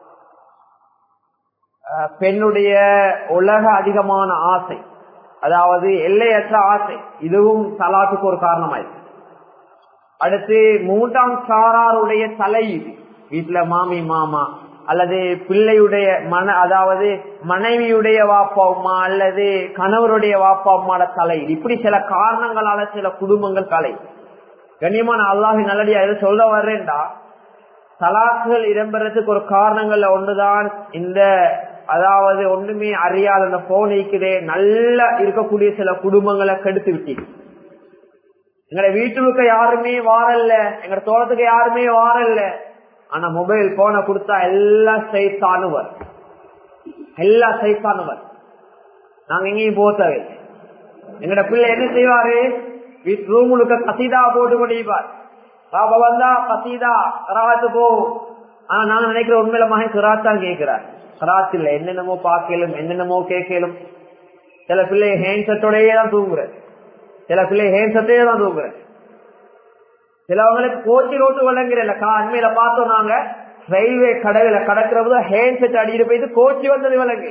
பெண்ணுடைய உலக அதிகமான ஆசை அதாவது எல்லையற்ற ஆசை இதுவும் தலாக்குக்கு ஒரு காரணமாயிருக்கு அடுத்து மூன்றாம் சாராருடைய தலை வீட்டுல மாமி மாமா அல்லது பிள்ளையுடைய மன அதாவது மனைவியுடைய வாப்பா அம்மா அல்லது கணவருடைய வாப்பா அம்மாட தலை இப்படி சில காரணங்களால சில குடும்பங்கள் தலை கண்ணியமான அல்லாஹி நல்லடியா எது சொல்ல வர்றேன்டா தலாக்குகள் இடம்பெறதுக்கு ஒரு காரணங்கள்ல ஒன்றுதான் இந்த அதாவது ஒண்ணுமே அறியாத அந்த போன் இருக்குதே நல்லா இருக்கக்கூடிய சில குடும்பங்களை கெடுத்து விட்டீங்க எங்கட வீட்டுக்கு யாருமே வாரல்ல எங்கட தோட்டத்துக்கு யாருமே வாரல்ல ஆனா மொபைல் போனை கொடுத்தா எல்லாம் சைத்தானுவர் எல்லாம் சைத்தானுவர் நாங்க எங்கேயும் போத்தவை எங்கட பிள்ளை என்ன செய்வாரு வீட்டு ரூமுழுக்க கசீதா போட்டு கொண்டிருப்பார் பாபா வந்தா கசீதா கராத்து போ ஆனா நாங்க நினைக்கிற உண்மையில மகன் கிராத்தான் கேட்கிறார் கராத் இல்ல என்னென்னமோ பார்க்கலும் என்னென்னமோ கேட்கலும் சில பிள்ளை ஹேண்ட் செட்டோடயே தான் தூங்குற சில பிள்ளை ஹேண்ட் செட்டே தான் தூங்குற சிலவங்களுக்கு கோச்சி ரோட்டு வழங்குறல அண்மையில பார்த்தோம் நாங்க ரயில்வே கடவுல கடக்கிறப்ப ஹேண்ட் செட் அடிக்கிட்டு போயிட்டு கோச்சி வந்தது விலங்கு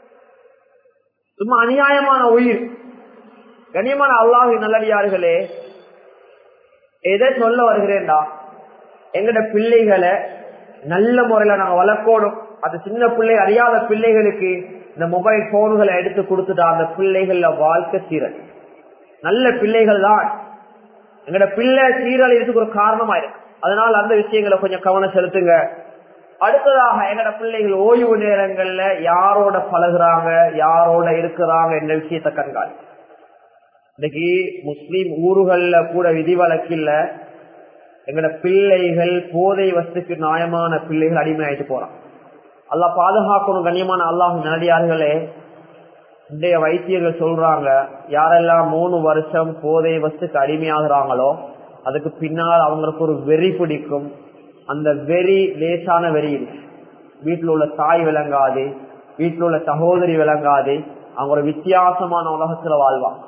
சும்மா அநியாயமான உயிர் கண்ணியமான அல்லாஹு நல்லடியார்களே எதை சொல்ல வருகிறேன்டா எங்கட பிள்ளைகளை நல்ல முறையில நாங்க வளர்க்கணும் அது சின்ன பிள்ளை அறியாத பிள்ளைகளுக்கு இந்த மொபைல் போன்களை எடுத்து கொடுத்துட்டா அந்த பிள்ளைகள்ல வாழ்க்கை சீரல் நல்ல பிள்ளைகள் தான் எங்கட பிள்ளை சீரல் இதுக்கு ஒரு காரணமா இருக்கு அதனால அந்த விஷயங்களை கொஞ்சம் கவனம் செலுத்துங்க அடுத்ததாக எங்கட பிள்ளைகள் ஓய்வு நேரங்கள்ல யாரோட பழகுறாங்க யாரோட இருக்கிறாங்க என்ற விஷயத்த கண்காணி இன்னைக்கு முஸ்லீம் ஊர்கள்ல கூட விதிவழக்கில்ல எங்கட பிள்ளைகள் போதை வசத்துக்கு நியாயமான பிள்ளைகள் அடிமையாயிட்டு போறான் அல்லா பாதுகாக்கணும் கண்ணியமான அல்லாஹ் நடிகார்களே இன்றைய வைத்தியர்கள் சொல்றாங்க யாரெல்லாம் மூணு வருஷம் போதை வசத்துக்கு அடிமையாகிறாங்களோ அதுக்கு பின்னால் அவங்களுக்கு ஒரு வெறி பிடிக்கும் அந்த வெறி லேசான வெறி இருக்கு வீட்டில் உள்ள தாய் விளங்காது வீட்டில் உள்ள சகோதரி விளங்காது அவங்க ஒரு வித்தியாசமான உலகத்துல வாழ்வாங்க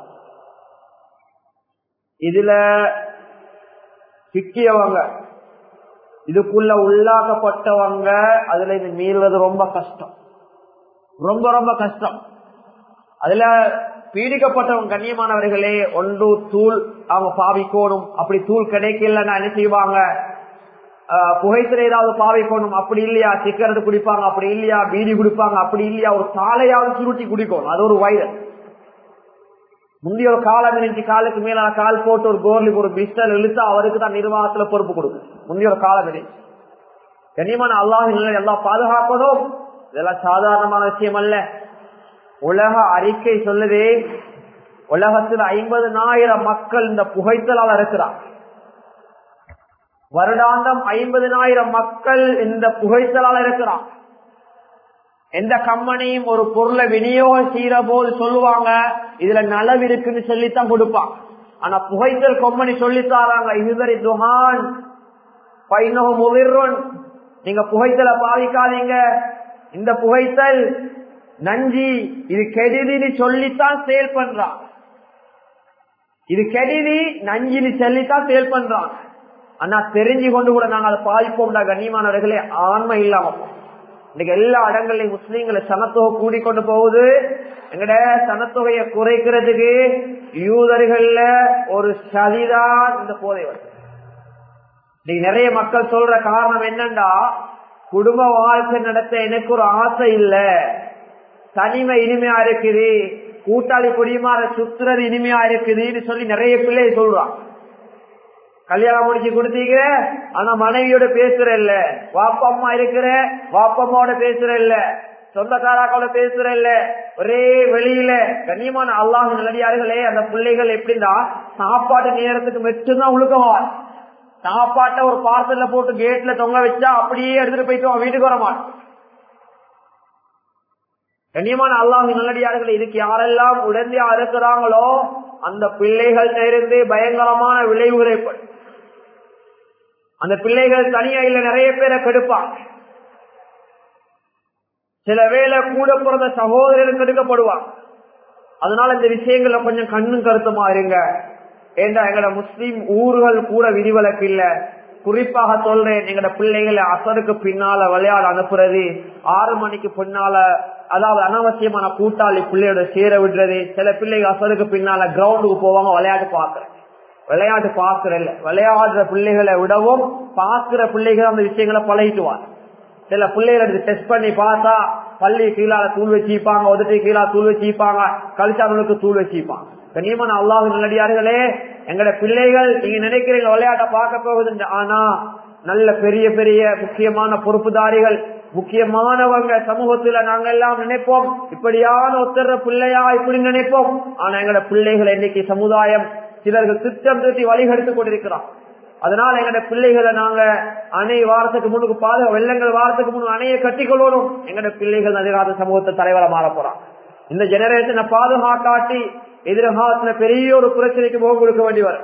இதுல சிக்கியவங்க இதுக்குள்ள உள்ளாக்கப்பட்டவங்க அதுல இது மீறுவது ரொம்ப கஷ்டம் ரொம்ப ரொம்ப கஷ்டம் அதுல பீடிக்கப்பட்டவங்க கண்ணியமானவர்களே ஒன்று தூள் அவங்க பாவிக்கணும் அப்படி தூள் கிடைக்கலன்னா என்ன செய்வாங்க புகைத்துல ஏதாவது பாவிக்கணும் அப்படி இல்லையா சிக்கரத்து குடிப்பாங்க அப்படி இல்லையா பீடி குடிப்பாங்க அப்படி இல்லையா ஒரு காலையாவது சுருட்டி குடிக்கணும் அது ஒரு வைரஸ் முந்தைய ஒரு காலம் இருந்துச்சு காலுக்கு மேல கால் போட்டு ஒரு கோர்லுக்கு ஒரு பிஸ்டல் இழுத்து அவருக்கு தான் நிர்வாகத்துல பொறுப்பு கொடுக்கும் முந்தைய ஒரு காலம் இருந்துச்சு கண்ணியமான அல்லாஹ் எல்லாம் பாதுகாப்பதும் இதெல்லாம் சாதாரணமான விஷயம் அல்ல உலக அறிக்கை சொல்லுதே உலகத்தில் ஐம்பதுனாயிரம் மக்கள் இந்த புகைத்தலால் இருக்கிறார் வருடாந்தம் ஐம்பதினாயிரம் மக்கள் இந்த புகைத்தலால் இருக்கிறான் எந்த கம்பெனியும் ஒரு பொருளை விநியோகம் செய்யற போது சொல்லுவாங்க இதுல நலவு இருக்குன்னு சொல்லித்தான் கொடுப்பாங்க ஆனா புகைத்தல் கம்பெனி சொல்லித்தாராங்க இதுவரை துஹான் பைனகம் உவிர்வன் நீங்க புகைத்தலை பாவிக்காதீங்க இந்த புகைத்தல் நஞ்சி இது கெடுதின்னு சொல்லித்தான் சேல் பண்றான் இது கெடுதி நஞ்சினி சொல்லித்தான் சேல் பண்றாங்க ஆனா தெரிஞ்சு கொண்டு கூட நாங்க அதை பாதிப்போம்டா கண்ணியமானவர்களே ஆண்மை இல்லாம இன்னைக்கு எல்லா இடங்கள்லயும் முஸ்லீம்களை சனத்தொகை கூடிக்கொண்டு போகுது எங்கட சனத்தொகையை குறைக்கிறதுக்கு யூதர்கள்ல ஒரு சதிதான் இந்த போதை வருது இன்னைக்கு நிறைய மக்கள் சொல்ற காரணம் என்னண்டா குடும்ப வாழ்க்கை நடத்த எனக்கு ஒரு ஆசை இல்ல தனிமை இனிமையா இருக்குது கூட்டாளி குடியுமாற சுத்துறது இனிமையா இருக்குதுன்னு சொல்லி நிறைய பிள்ளைய சொல்றான் கல்யாணம் முடிச்சு கொடுத்தீங்க ஆனா மனைவியோட பேசுற இல்ல வாப்பம்மா இருக்கிற வாப்பம்மாவோட பேசுற இல்ல சொந்தக்காராக்களோட பேசுற இல்ல ஒரே வெளியில கண்ணியமான அல்லாஹ் நல்லடியார்களே அந்த பிள்ளைகள் எப்படின்னா சாப்பாடு நேரத்துக்கு மட்டும்தான் உழுக்கவான் சாப்பாட்டை ஒரு பார்சல்ல போட்டு கேட்ல தொங்க வச்சா அப்படியே எடுத்துட்டு போயிட்டு வீட்டுக்கு வரமான் கண்ணியமான அல்லாஹ் நல்லடியார்கள் இதுக்கு யாரெல்லாம் உடனடியா இருக்கிறாங்களோ அந்த பிள்ளைகள் இருந்து பயங்கரமான விளைவுகள் ஏற்படும் அந்த பிள்ளைகள் தனியா இல்ல நிறைய பேரை கெடுப்பாங்க சில வேலை கூட பிறந்த சகோதரர்கள் கெடுக்கப்படுவாங்க அதனால இந்த விஷயங்கள்ல கொஞ்சம் கண்ணும் கருத்துமா இருங்க ஏண்டா எங்கட முஸ்லீம் ஊர்கள் கூட விதிவிலக்கு இல்ல குறிப்பாக சொல்றேன் எங்கட பிள்ளைகளை அசருக்கு பின்னால விளையாட அனுப்புறது ஆறு மணிக்கு பின்னால அதாவது அனாவசியமான கூட்டாளி பிள்ளையோட சேர விடுறது சில பிள்ளைங்க அசருக்கு பின்னால கிரவுண்டுக்கு போவாங்க விளையாட்டு பாக்குறேன் விளையாட்டு பாக்குறல்ல விளையாடுற பிள்ளைகளை விடவும் பாக்குற பிள்ளைகள் அந்த விஷயங்களை பழகிட்டுவாங்க சில பிள்ளைகளை டெஸ்ட் பண்ணி பார்த்தா பள்ளி கீழால தூள் வச்சுப்பாங்க உதட்டி கீழா தூள் வச்சுப்பாங்க கழிச்சாங்களுக்கு தூள் வச்சுப்பாங்க கண்ணியமான அல்லாஹ் நல்லடியார்களே எங்கட பிள்ளைகள் நீங்க நினைக்கிறீங்க விளையாட்ட பார்க்க போகுது ஆனா நல்ல பெரிய பெரிய முக்கியமான பொறுப்புதாரிகள் முக்கியமானவங்க சமூகத்துல நாங்க எல்லாம் நினைப்போம் இப்படியான ஒத்தர பிள்ளையா இப்படி நினைப்போம் ஆனா எங்கட பிள்ளைகள் இன்னைக்கு சமுதாயம் சிலர்கள் திட்டம் தீட்டி வழிகெடுத்துக் கொண்டிருக்கிறோம் அதனால எங்கட பிள்ளைகளை நாங்க அணை வாரத்துக்கு முன்னுக்கு பாதுகா வெள்ளங்கள் வாரத்துக்கு முன்னு அணையை கட்டிக்கொள்ளணும் எங்கட பிள்ளைகள் எதிர்கால சமூகத்தை தலைவர மாற போறான் இந்த ஜெனரேஷனை பாதுகாக்காட்டி எதிர்காலத்துல பெரிய ஒரு பிரச்சனைக்கு முகம் கொடுக்க வேண்டி வரும்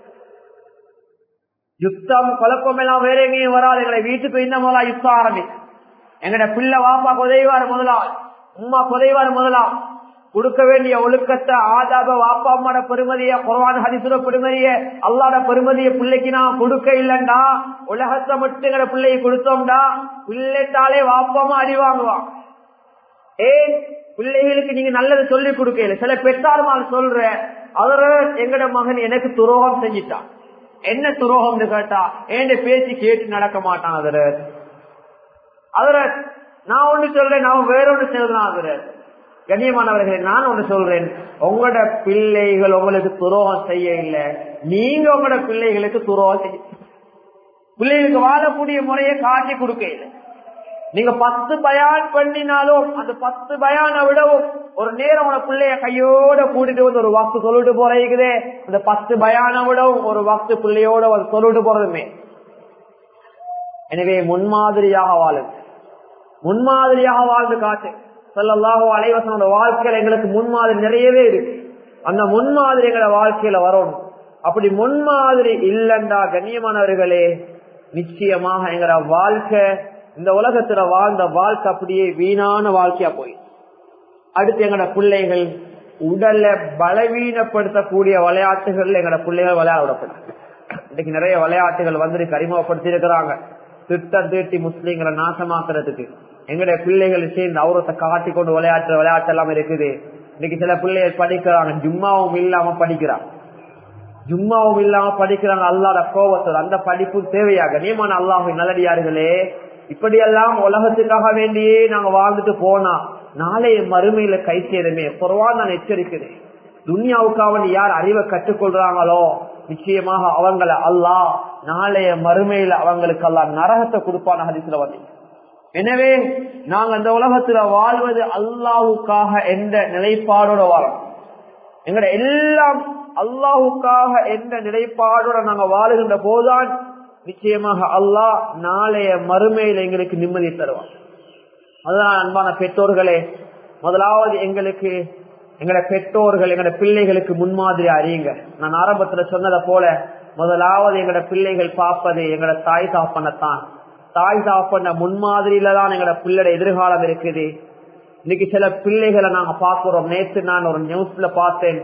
யுத்தம் குழப்பம் எல்லாம் வேற எங்கேயும் வராது எங்களை வீட்டுக்கு இந்த முதலா யுத்தம் ஆரம்பி எங்கட பிள்ளை வாப்பா குதைவாரு முதலாள் உமா குதைவாரு முதலாம் கொடுக்க வேண்டிய ஒழுக்கத்தை ஆதாப வாப்பா அம்மாட பெருமதிய குரவான ஹரிசுர பெருமதிய அல்லாட பெருமதிய பிள்ளைக்கு நான் கொடுக்க இல்லண்டா உலகத்தை மட்டுங்கிற பிள்ளையை கொடுத்தோம்டா பிள்ளைத்தாலே வாப்பாமா அடி வாங்குவான் ஏன் பிள்ளைகளுக்கு நீங்க நல்லது சொல்லி கொடுக்கல சில பெற்றாருமால் சொல்ற அவர எங்கட மகன் எனக்கு துரோகம் செஞ்சிட்டான் என்ன துரோகம்னு கேட்டா ஏன் பேச்சு கேட்டு நடக்க மாட்டான் அதுல அதுல நான் ஒண்ணு சொல்றேன் நான் வேற ஒண்ணு சொல்றேன் அதுல கண்ணியமானவர்களே நான் ஒண்ணு சொல்றேன் உங்களோட பிள்ளைகள் உங்களுக்கு துரோகம் செய்ய இல்லை நீங்க உங்களோட பிள்ளைகளுக்கு துரோகம் செய்ய பிள்ளைகளுக்கு வாழக்கூடிய முறையை காட்டி கொடுக்க இல்லை நீங்க பத்து பயான் பண்ணினாலும் அந்த பத்து பயான விடவும் ஒரு நேரம் உன பிள்ளைய கையோட கூட்டிட்டு வந்து ஒரு வாக்கு சொல்லிட்டு போறீங்களே அந்த பத்து பயான விடவும் ஒரு வாக்கு பிள்ளையோட ஒரு சொல்லிட்டு போறதுமே எனவே முன்மாதிரியாக வாழும் முன்மாதிரியாக வாழ்ந்து காட்டு சொல்லலாக அலைவசனோட வாழ்க்கையில எங்களுக்கு முன்மாதிரி நிறையவே இருக்கு அந்த முன்மாதிரி எங்களை வாழ்க்கையில வரணும் அப்படி முன்மாதிரி இல்லண்டா கண்ணியமானவர்களே நிச்சயமாக எங்களோட வாழ்க்கை இந்த உலகத்துல வாழ்ந்த வாழ்க்கை அப்படியே வீணான வாழ்க்கையா போய் அடுத்து எங்கட பிள்ளைகள் உடல்ல பலவீனப்படுத்தக்கூடிய விளையாட்டுகள் எங்கட பிள்ளைகள் விளையாட விடப்படும் இன்னைக்கு நிறைய விளையாட்டுகள் வந்து அறிமுகப்படுத்தி இருக்கிறாங்க திட்டம் தீட்டி முஸ்லீம்களை நாசமாக்குறதுக்கு எங்களுடைய பிள்ளைகள் சேர்ந்து அவரத்தை காட்டி கொண்டு விளையாட்டு விளையாட்டு எல்லாம் இருக்குது இன்னைக்கு சில பிள்ளைகள் படிக்கிறாங்க ஜும்மாவும் இல்லாம படிக்கிறாங்க ஜும்மாவும் இல்லாம படிக்கிறாங்க அல்லாத கோபத்தோட அந்த படிப்பு தேவையாக நியமான அல்லாஹின் நல்லடியார்களே இப்படியெல்லாம் உலகத்துக்காக வேண்டியே நாங்க வாழ்ந்துட்டு போனா நாளைய மறுமையில கை சேருமே குறவா நான் எச்சரிக்கிறேன் துன்யாவுக்காக யார் அறிவை கற்றுக்கொள்றாங்களோ நிச்சயமாக அவங்கள அல்லாஹ் நாளைய மறுமையில அவங்களுக்கு எல்லாம் நரகத்தை கொடுப்பான ஹரிசுல வந்து எனவே நாங்க அந்த உலகத்துல வாழ்வது அல்லாஹுக்காக எந்த நிலைப்பாடோட வாழணும் எங்கட எல்லாம் அல்லாஹுக்காக எந்த நிலைப்பாடோட நாங்க வாழுகின்ற போதுதான் நிச்சயமாக அல்லாஹ் நாளைய மறுமையில எங்களுக்கு நிம்மதி தருவான் அதுதான் அன்பான பெற்றோர்களே முதலாவது எங்களுக்கு எங்கட பெற்றோர்கள் எங்கட பிள்ளைகளுக்கு முன்மாதிரி அறியுங்க நான் ஆரம்பத்துல சொன்னதை போல முதலாவது எங்கட பிள்ளைகள் பார்ப்பது எங்கட தாய் தாப்பனத்தான் தாய் தாப்பன முன்மாதிரியில தான் எங்கட பிள்ளைட எதிர்காலம் இருக்குது இன்னைக்கு சில பிள்ளைகளை நாங்க பாக்குறோம் நேற்று நான் ஒரு நியூஸ்ல பார்த்தேன்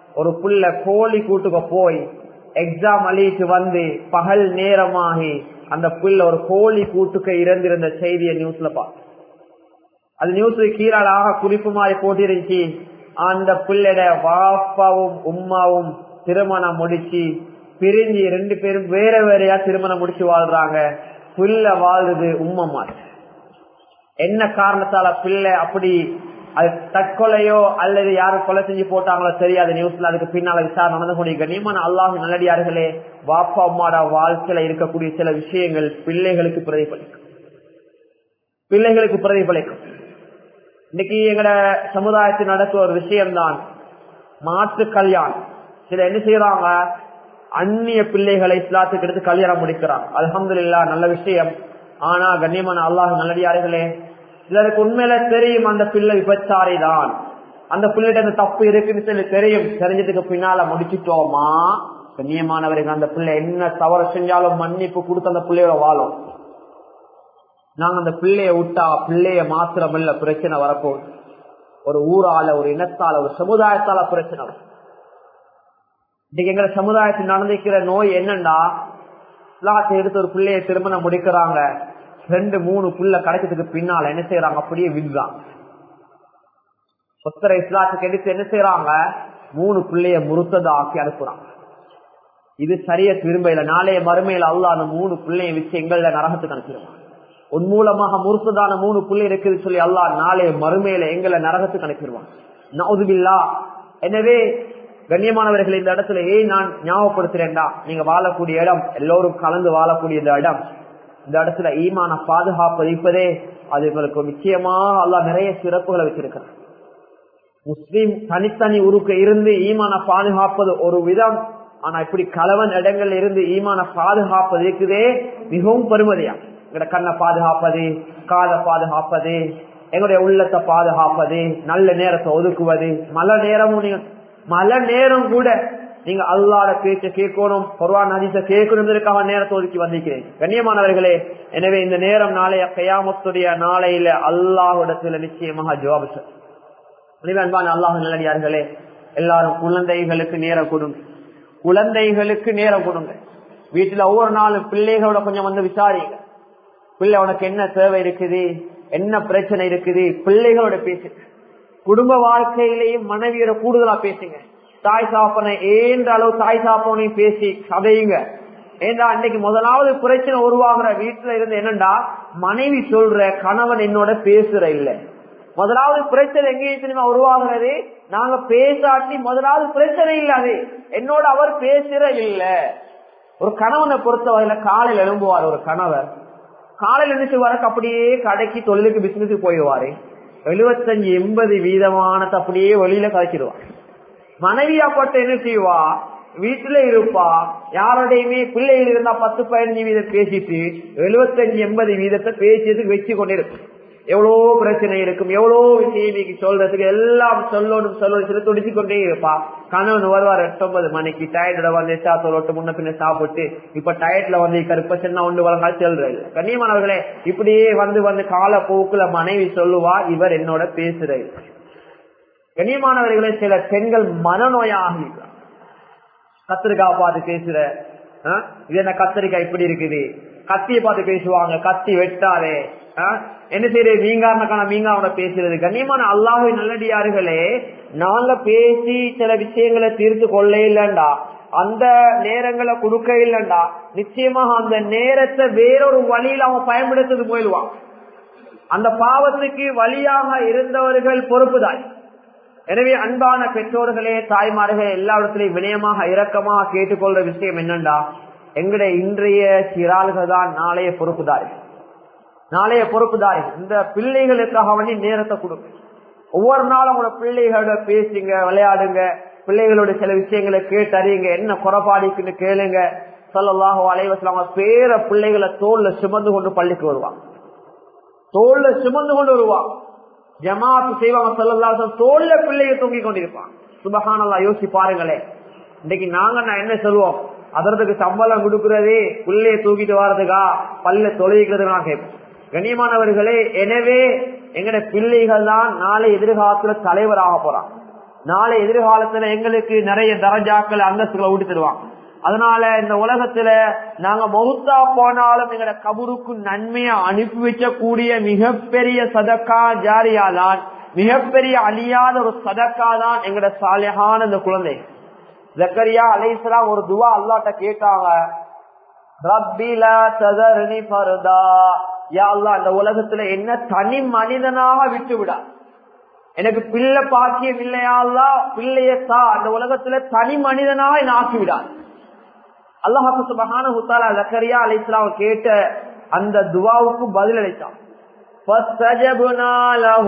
ஒரு புள்ள கோழி கூட்டுக்கு போய் எக்ஸாம் அழிட்டு வந்து பகல் நேரமாகி அந்த புள்ள ஒரு கோழி கூட்டுக்கு இறந்திருந்த செய்தியை நியூஸ்ல பார்த்து அது நியூஸ் கீழாளாக குறிப்பு மாதிரி போட்டிருந்துச்சு அந்த பிள்ளைட வாப்பாவும் உம்மாவும் திருமணம் முடிச்சு பிரிஞ்சு ரெண்டு பேரும் வேற வேறையா திருமணம் முடிச்சு வாழ்றாங்க பிள்ளை வாழ்றது உம்மை மாதிரி என்ன காரணத்தால பிள்ளை அப்படி அது தற்கொலையோ அல்லது யாரும் கொலை செஞ்சு போட்டாங்களோ தெரியாது நியூஸ்ல அதுக்கு பின்னால விசாரணை நடந்து கூடிய கண்ணியமான அல்லாஹ் நல்லடியார்களே வாப்பா அம்மாடா வாழ்க்கையில இருக்கக்கூடிய சில விஷயங்கள் பிள்ளைகளுக்கு பிரதிபலிக்கும் பிள்ளைகளுக்கு பிரதிபலிக்கும் இன்னைக்கு எங்கட சமுதாயத்தில் நடக்கிற ஒரு விஷயம்தான் மாற்று கல்யாணம் சில என்ன செய்யறாங்க அந்நிய பிள்ளைகளை இஸ்லாத்துக்கு எடுத்து கல்யாணம் முடிக்கிறாங்க அலமதுல்லா நல்ல விஷயம் ஆனா கண்ணியமான அல்லாஹ் நல்லடியார்களே சிலருக்கு உண்மையில தெரியும் அந்த பிள்ளை விபச்சாரி தான் அந்த பிள்ளைகிட்ட அந்த தப்பு இருக்குன்னு சொல்லி தெரியும் தெரிஞ்சதுக்கு பின்னால முடிச்சிட்டோமா கண்ணியமானவர்கள் அந்த பிள்ளை என்ன தவறு செஞ்சாலும் மன்னிப்பு கொடுத்து அந்த பிள்ளையோட வாழும் நாங்க அந்த பிள்ளைய விட்டா பிள்ளைய மாத்திரமல்ல பிரச்சனை வரப்போகுது ஒரு ஊரால ஒரு இனத்தால ஒரு சமுதாயத்தால பிரச்சனை வரும் இன்னைக்கு எங்க சமுதாயத்தில் நடந்திருக்கிற நோய் என்னண்டா இஸ்லாத்தை எடுத்து ஒரு பிள்ளைய திருமணம் முடிக்கிறாங்க ரெண்டு மூணு புள்ள கிடைச்சதுக்கு பின்னால என்ன செய்யறாங்க அப்படியே விடுறாங்க சொத்தர இஸ்லாத்துக்கு எடுத்து என்ன செய்யறாங்க மூணு பிள்ளைய முறுத்ததா ஆக்கி அனுப்புறாங்க இது சரியா திரும்ப இல்ல நாளைய மறுமையில அல்ல அந்த மூணு பிள்ளைய வச்சு எங்கள நரகத்துக்கு அனுப்பிடுவாங்க உன் மூலமாக முறுத்ததான மூணு பிள்ளை இருக்குது சொல்லி அல்லா நாளைய மறுமையில எங்களை நரகத்துக்கு அனுப்பிடுவான் நவுதுபில்லா எனவே கண்ணியமானவர்கள் இந்த இடத்துல ஏன் நான் ஞாபகப்படுத்துறேன்டா நீங்க வாழக்கூடிய இடம் எல்லோரும் கலந்து வாழக்கூடிய இந்த இடம் இந்த இடத்துல ஈமான பாதுகாப்பதிப்பதே அது உங்களுக்கு நிச்சயமா அல்லா நிறைய சிறப்புகளை வச்சிருக்கிறார் முஸ்லீம் தனித்தனி உருக்க இருந்து ஈமான பாதுகாப்பது ஒரு விதம் ஆனா இப்படி கலவன் இடங்கள்ல இருந்து ஈமான பாதுகாப்பது இருக்குதே மிகவும் பெருமதியா எங்கட கண்ணை பாதுகாப்பது காதை பாதுகாப்பது எங்களுடைய உள்ளத்தை பாதுகாப்பது நல்ல நேரத்தை ஒதுக்குவது மழை நேரமும் நீங்க மழை நேரம் கூட நீங்க அல்லாட பேச்ச கேட்கணும் பொருவான் அதிச கேட்கணுங்கிறதுக்காக நேரத்தை ஒதுக்கி வந்திருக்கிறேன் கண்ணியமானவர்களே எனவே இந்த நேரம் நாளைய கையாமத்துடைய நாளையில அல்லாஹிடத்துல நிச்சயமாக ஜவாபு அன்பான அல்லாஹ் நல்லடியார்களே எல்லாரும் குழந்தைகளுக்கு நேரம் கொடுங்க குழந்தைகளுக்கு நேரம் கொடுங்க வீட்டுல ஒவ்வொரு நாளும் பிள்ளைகளோட கொஞ்சம் வந்து விசாரிங்க பிள்ளை உனக்கு என்ன தேவை இருக்குது என்ன பிரச்சனை இருக்குது பிள்ளைகளோட பேசுங்க குடும்ப வாழ்க்கையிலேயும் மனைவியோட கூடுதலா பேசுங்க தாய் சாப்பனை ஏன்ற அளவு தாய் சாப்பனையும் பேசி கதையுங்க ஏண்டா அன்னைக்கு முதலாவது பிரச்சனை உருவாகிற வீட்டுல இருந்து என்னண்டா மனைவி சொல்ற கணவன் என்னோட பேசுற இல்ல முதலாவது பிரச்சனை எங்கே தெரியுமா உருவாகிறது நாங்க பேசாட்டி முதலாவது பிரச்சனை இல்ல அது என்னோட அவர் பேசுற இல்ல ஒரு கணவனை பொறுத்தவரையில காலையில் எழும்புவார் ஒரு கணவர் காலையில் எழுந்துச்சு வரக்கு அப்படியே கடைக்கு தொழிலுக்கு பிசினஸுக்கு போயிடுவாரு எழுபத்தஞ்சு எண்பது வீதமானது அப்படியே வெளியில கதைச்சிடுவார் மனைவியாப்பட்ட என்ன செய்வா வீட்டுல இருப்பா யாரோடையுமே பிள்ளைகள் இருந்தா பத்து பதினஞ்சு வீதம் பேசிட்டு எழுபத்தஞ்சு எண்பது வீதத்தை பேசியதுக்கு வச்சு கொண்டிருக்கும் எவ்வளோ பிரச்சனை இருக்கும் எவ்வளோ விஷயம் சொல்றதுக்கு எல்லாம் சொல்லணும் சொல்லணும் சொல்லி துடிச்சு கொண்டே இருப்பா கணவன் வருவார் எட்டொன்பது மணிக்கு டயர்டோட வந்து எச்சா சொல்லட்டு முன்ன பின்ன சாப்பிட்டு இப்ப டயர்ட்ல வந்து கருப்ப சின்ன ஒன்று வழங்கா செல்றது கண்ணியமானவர்களே இப்படியே வந்து வந்து கால போக்குல மனைவி சொல்லுவா இவர் என்னோட பேசுறது கண்ணியமானவர்களே சில பெண்கள் மனநோயாகி கத்திரிக்காய் பார்த்து பேசுற இது என்ன கத்திரிக்காய் இப்படி இருக்குது கத்தியை பார்த்து பேசுவாங்க கத்தி வெட்டாதே என்ன செய்யறது மீங்காரனக்கான மீங்காவோட பேசுறது கண்ணியமான அல்லாஹை நல்லடியார்களே நாங்க பேசி சில விஷயங்களை தீர்த்து கொள்ள இல்லண்டா அந்த நேரங்களை கொடுக்க இல்லண்டா நிச்சயமாக அந்த நேரத்தை வேறொரு வழியில் அவன் பயன்படுத்துறது போயிடுவான் அந்த பாவத்துக்கு வழியாக இருந்தவர்கள் பொறுப்புதான் எனவே அன்பான பெற்றோர்களே தாய்மார்களே எல்லா இடத்திலையும் வினயமாக இரக்கமாக கேட்டுக்கொள்ற விஷயம் என்னண்டா எங்களுடைய இன்றைய சிறாள்கள் தான் நாளைய பொறுப்புதாரி நாளைய பொறுப்புதாரி இந்த பிள்ளைகளுக்காக வேண்டி நேரத்தை கொடுங்க ஒவ்வொரு நாளும் உங்களோட பிள்ளைகளோட பேசுங்க விளையாடுங்க பிள்ளைகளோட சில விஷயங்களை கேட்டறியுங்க என்ன குறைபாடிக்குன்னு கேளுங்க சொல்லலாக அலைவசம் பேர பிள்ளைகளை தோல்ல சுமந்து கொண்டு பள்ளிக்கு வருவாங்க தோல்ல சுமந்து கொண்டு வருவாங்க ஜமாத்து செய்வாங்க சொல்லலாம் தோல்ல பிள்ளைய தூங்கி கொண்டிருப்பாங்க சுபகானல்லா யோசி பாருங்களேன் இன்னைக்கு நாங்க நான் என்ன சொல்லுவோம் அதற்கு சம்பளம் கொடுக்கறதே பிள்ளைய தூக்கிட்டு வர்றதுக்கா பல்ல தொலைகிறதுக்கு நான் கேட்போம் கண்ணியமானவர்களே எனவே எங்கட பிள்ளைகள் தான் நாளை எதிர்காலத்துல தலைவராக போறான் நாளை எதிர்காலத்துல எங்களுக்கு நிறைய தரஜாக்கள் அந்தஸ்துகளை ஊட்டி தருவாங்க அதனால இந்த உலகத்துல நாங்க மௌத்தா போனாலும் எங்கட கபருக்கு நன்மையை அனுப்பி வைக்கக்கூடிய மிகப்பெரிய சதக்கா ஜாரியாதான் மிகப்பெரிய அழியாத ஒரு சதக்கா தான் எங்கட சாலையான இந்த குழந்தை ஜக்கரியா அலைசலாம் ஒரு துவா அல்லாட்ட கேட்டாங்க ரப்பிலா ததர்னி பரதா யா அல்லா அந்த உலகத்துல என்ன தனி மனிதனாக விட்டு விடா எனக்கு பிள்ளை பாக்கியம் இல்லையா அல்லா பிள்ளைய தா அந்த உலகத்துல தனி மனிதனாக என்ன ஆக்கிவிடான் அல்லாஹு சுபஹான ஹுத்தாலா ஜக்கரியா அலைஸ்லாம் கேட்ட அந்த துவாவுக்கு பதில் அளித்தான் فاستجبنا له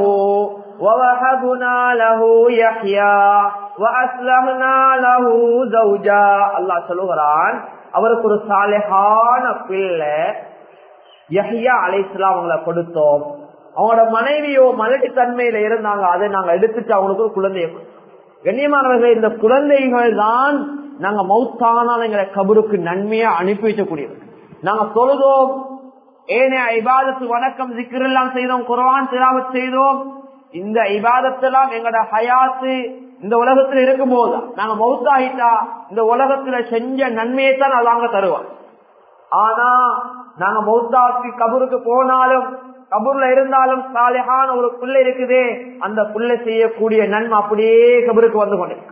ووهبنا له يحيى وأسلمنا له زوجا الله சொல்லுகிறான் அவருக்கு ஒரு சாலையான பிள்ளை யஹ்யா அலைஸ்லாம் அவங்கள கொடுத்தோம் அவங்களோட மனைவியோ மலட்டி தன்மையில இருந்தாங்க அதை நாங்க எடுத்துட்டு அவங்களுக்கு ஒரு குழந்தைய கண்ணியமானவர்கள் இந்த குழந்தைகள் தான் நாங்க மௌத்தானால் எங்களை கபருக்கு நன்மையா அனுப்பி வைக்கக்கூடியது நாங்க தொழுதோம் ஏனைய ஐபாதத்து வணக்கம் எல்லாம் செய்தோம் குரான் திலாவத் செய்தோம் இந்த ஐபாதத்தெல்லாம் எங்களோட ஹயாத்து இந்த உலகத்துல இருக்கும் போது நாங்க மௌத்தாகிட்டா இந்த உலகத்துல செஞ்ச நன்மையை தான் அல்லாங்க தருவோம் ஆனா நாங்க மௌத்தாக்கு கபருக்கு போனாலும் கபூர்ல இருந்தாலும் சாலையான ஒரு புள்ள இருக்குதே அந்த புள்ள செய்யக்கூடிய நன்மை அப்படியே கபருக்கு வந்து கொண்டிருக்கு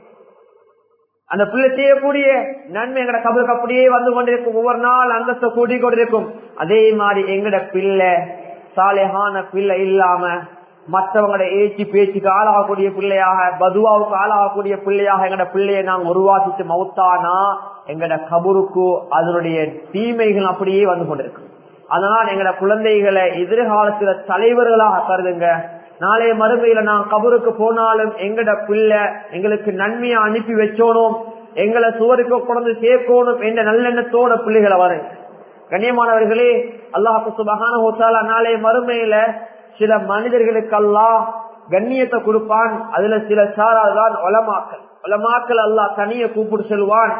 அந்த பிள்ளை செய்யக்கூடிய நன்மை எங்கட கபருக்கு அப்படியே வந்து கொண்டிருக்கும் ஒவ்வொரு நாள் அந்தஸ்தை கூட்டிக் கொண்டிருக்கும் அதே மாதிரி எங்கட பிள்ளை சாலையான பிள்ளை இல்லாம மற்றவங்களோட ஏச்சி பேச்சுக்கு ஆளாகக்கூடிய பிள்ளையாக பதுவாவுக்கு ஆளாகக்கூடிய பிள்ளையாக எங்கட பிள்ளையை நாங்க உருவாக்கிட்டு மௌத்தானா எங்கட கபருக்கு அதனுடைய தீமைகள் அப்படியே வந்து கொண்டிருக்கு அதனால் எங்கட குழந்தைகளை எதிர்காலத்துல தலைவர்களாக கருதுங்க நாளைய மறுமையில நான் கபருக்கு போனாலும் எங்கட பிள்ளை எங்களுக்கு நன்மையை அனுப்பி வச்சோனும் எங்களை சுவருக்கு கொண்டு சேர்க்கணும் என்ற நல்லெண்ணத்தோட பிள்ளைகளை வரும் கண்ணியமானவர்களே அல்லாஹு சுபகான ஹோசாலா நாளைய மறுமையில சில மனிதர்களுக்கெல்லாம் கண்ணியத்தை கொடுப்பான் அதுல சில சாரால் தான் ஒலமாக்கல் ஒலமாக்கல் அல்லாஹ் தனிய கூப்பிட்டு செல்வான்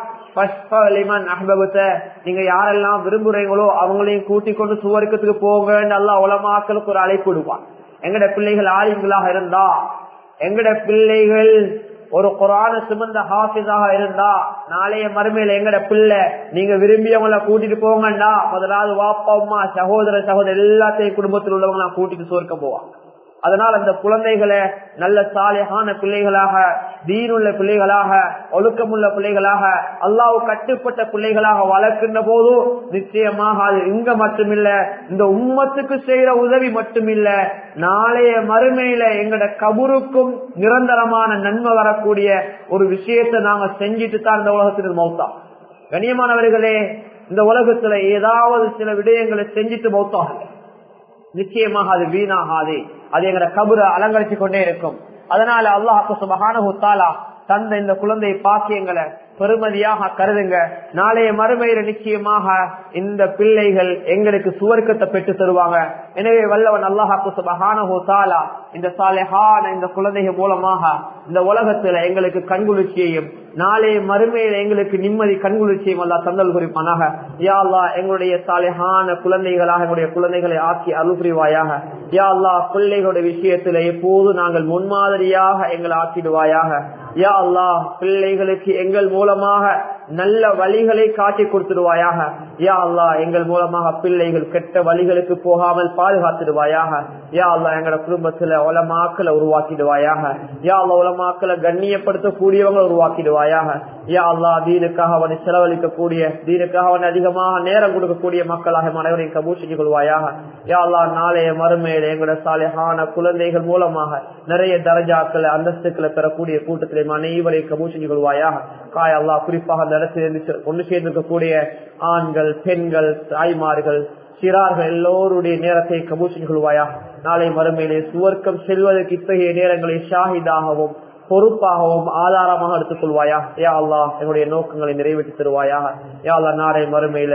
நீங்க யாரெல்லாம் விரும்புறீங்களோ அவங்களையும் கூட்டிக் கொண்டு சுவர்க்கத்துக்கு போங்க அல்லா உலமாக்களுக்கு ஒரு அழைப்பு விடுவான் எங்கட பிள்ளைகள் ஆலிம்களாக இருந்தா எங்கட பிள்ளைகள் ஒரு குரான சுமந்த ஹாஃபிஸாக இருந்தா நாளைய மறுமையில எங்கட பிள்ளை நீங்க விரும்பியவங்கள கூட்டிட்டு போங்கண்டா முதலாவது வாப்பா அம்மா சகோதர சகோதரர் எல்லாத்தையும் குடும்பத்தில் உள்ளவங்க கூட்டிட்டு சோர்க்க போவாங்க அதனால் அந்த குழந்தைகளை நல்ல சாலையான பிள்ளைகளாக தீனுள்ள பிள்ளைகளாக ஒழுக்கமுள்ள பிள்ளைகளாக அல்லாவு கட்டுப்பட்ட பிள்ளைகளாக வளர்க்கின்ற போது நிச்சயமாக அது இங்க மட்டுமில்ல இந்த உம்மத்துக்கு செய்யற உதவி மட்டுமில்ல நாளைய மறுமையில எங்கட கபுருக்கும் நிரந்தரமான நன்மை வரக்கூடிய ஒரு விஷயத்தை நாங்க செஞ்சுட்டு தான் இந்த உலகத்திற்கு மௌத்தா கண்ணியமானவர்களே இந்த உலகத்துல ஏதாவது சில விடயங்களை செஞ்சுட்டு மௌத்தாகும் நிச்சயமாக அது வீணாகாது அது எங்கட கபுர அலங்கரிச்சு கொண்டே இருக்கும் அதனால அல்லாஹு சுபகான தந்த இந்த குழந்தை பாக்கியங்களை பெருமதியாக கருதுங்க நாளைய மறுமையில நிச்சயமாக இந்த பிள்ளைகள் எங்களுக்கு சுவர்க்கத்தை பெற்று தருவாங்க எனவே வல்லவன் அல்லாஹாக்கு சுபகான தாலா இந்த சாலைஹான இந்த குழந்தைகள் மூலமாக இந்த உலகத்துல எங்களுக்கு கண்குளிர்ச்சியையும் நாளைய மறுமையில எங்களுக்கு நிம்மதி கண்குளிர்ச்சியும் அல்லா தந்தல் குறிப்பானாக யா அல்லா எங்களுடைய சாலைஹான குழந்தைகளாக எங்களுடைய குழந்தைகளை ஆக்கி அருள் புரிவாயாக யா அல்லா பிள்ளைகளுடைய விஷயத்துல எப்போது நாங்கள் முன்மாதிரியாக எங்களை ஆக்கிடுவாயாக யா அல்லா பிள்ளைகளுக்கு எங்கள் மூலமாக நல்ல வழிகளை காட்டி கொடுத்துடுவாயாக யா அல்லா எங்கள் மூலமாக பிள்ளைகள் கெட்ட வழிகளுக்கு போகாமல் பாதுகாத்துடுவாயாக யா அல்லா எங்களோட குடும்பத்துல உலமாக்களை உருவாக்கிடுவாயாக யா அல்லா உலமாக்களை கண்ணியப்படுத்தக்கூடியவங்களை உருவாக்கிடுவாயாக யா அல்லா தீனுக்காக அவனை செலவழிக்கக்கூடிய தீனுக்காக அவன் அதிகமாக நேரம் கொடுக்கக்கூடிய மக்களாக அனைவரையும் கபூர் செஞ்சு கொள்வாயாக யா அல்லா நாளைய மறுமையில எங்களோட சாலையான குழந்தைகள் மூலமாக நிறைய தரஜாக்களை அந்தஸ்துக்களை பெறக்கூடிய கூட்டத்திலே அனைவரையும் கபூர் செஞ்சு கொள்வாயாக காய் அல்லா குறிப்பாக அந்த இடத்தில் கொண்டு சேர்ந்திருக்கக்கூடிய ஆண்கள் பெண்கள் தாய்மார்கள் சிறார்கள் எல்லோருடைய நேரத்தை கபூஷன் கொள்வாயா நாளை மறுமையிலே சுவர்க்கம் செல்வதற்கு இத்தகைய நேரங்களை ஷாஹிதாகவும் பொறுப்பாகவும் ஆதாரமாக எடுத்துக் கொள்வாயா யா அல்லா எங்களுடைய நோக்கங்களை நிறைவேற்றி தருவாயாக யா அல்லா நாளை மறுமையில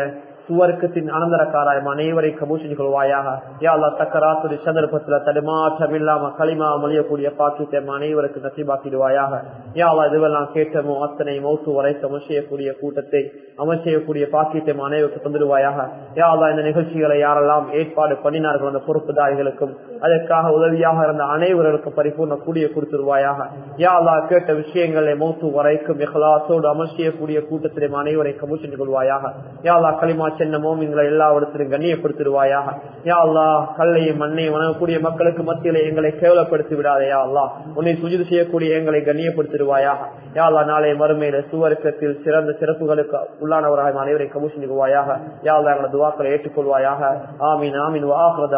சுவர்க்கத்தின் அனந்தரக்காராய் அனைவரை கபூஷன் கொள்வாயாக யா அல்லா தக்கராத்துடைய சந்தர்ப்பத்துல தடுமாற்றம் இல்லாம களிமா மொழியக்கூடிய பாக்கியத்தை அனைவருக்கு நசிபாக்கிடுவாயாக யா அல்லா இதுவெல்லாம் கேட்டமோ அத்தனை மௌத்து வரைத்து அமைச்சக்கூடிய கூட்டத்தை அமைச்சக்கூடிய பாக்கியத்தை அனைவருக்கு தந்துடுவாயாக யா அல்லா இந்த நிகழ்ச்சிகளை யாரெல்லாம் ஏற்பாடு பண்ணினார்கள் அந்த பொறுப்புதாரிகளுக்கும் அதற்காக உதவியாக இருந்த அனைவருக்கும் பரிபூர்ண கூடிய கொடுத்துருவாயாக யா அல்லா கேட்ட விஷயங்களை மௌத்து வரைக்கும் எஹ்லாசோடு அமைச்சக்கூடிய கூட்டத்திலே அனைவரை கபூஷன் கொள்வாயாக யா அல்லா களிமா சென்ன மோமிங்களை எல்லா இடத்திலும் கண்ணியப்படுத்திடுவாயாக யா அல்லா கல்லையும் மண்ணையும் வணங்கக்கூடிய மக்களுக்கு மத்தியில எங்களை கேவலப்படுத்தி விடாதே யா அல்லா உன்னை சுஜிது செய்யக்கூடிய எங்களை கண்ணியப்படுத்திடுவாயாக யா அல்லா நாளை மறுமையில சுவர்க்கத்தில் சிறந்த சிறப்புகளுக்கு உள்ளானவராக அனைவரை கபூஷன் கொள்வாயாக யா அல்லா எங்களோட துவாக்களை ஏற்றுக்கொள்வாயாக ஆமீன் ஆமீன் வாஹ்ரதா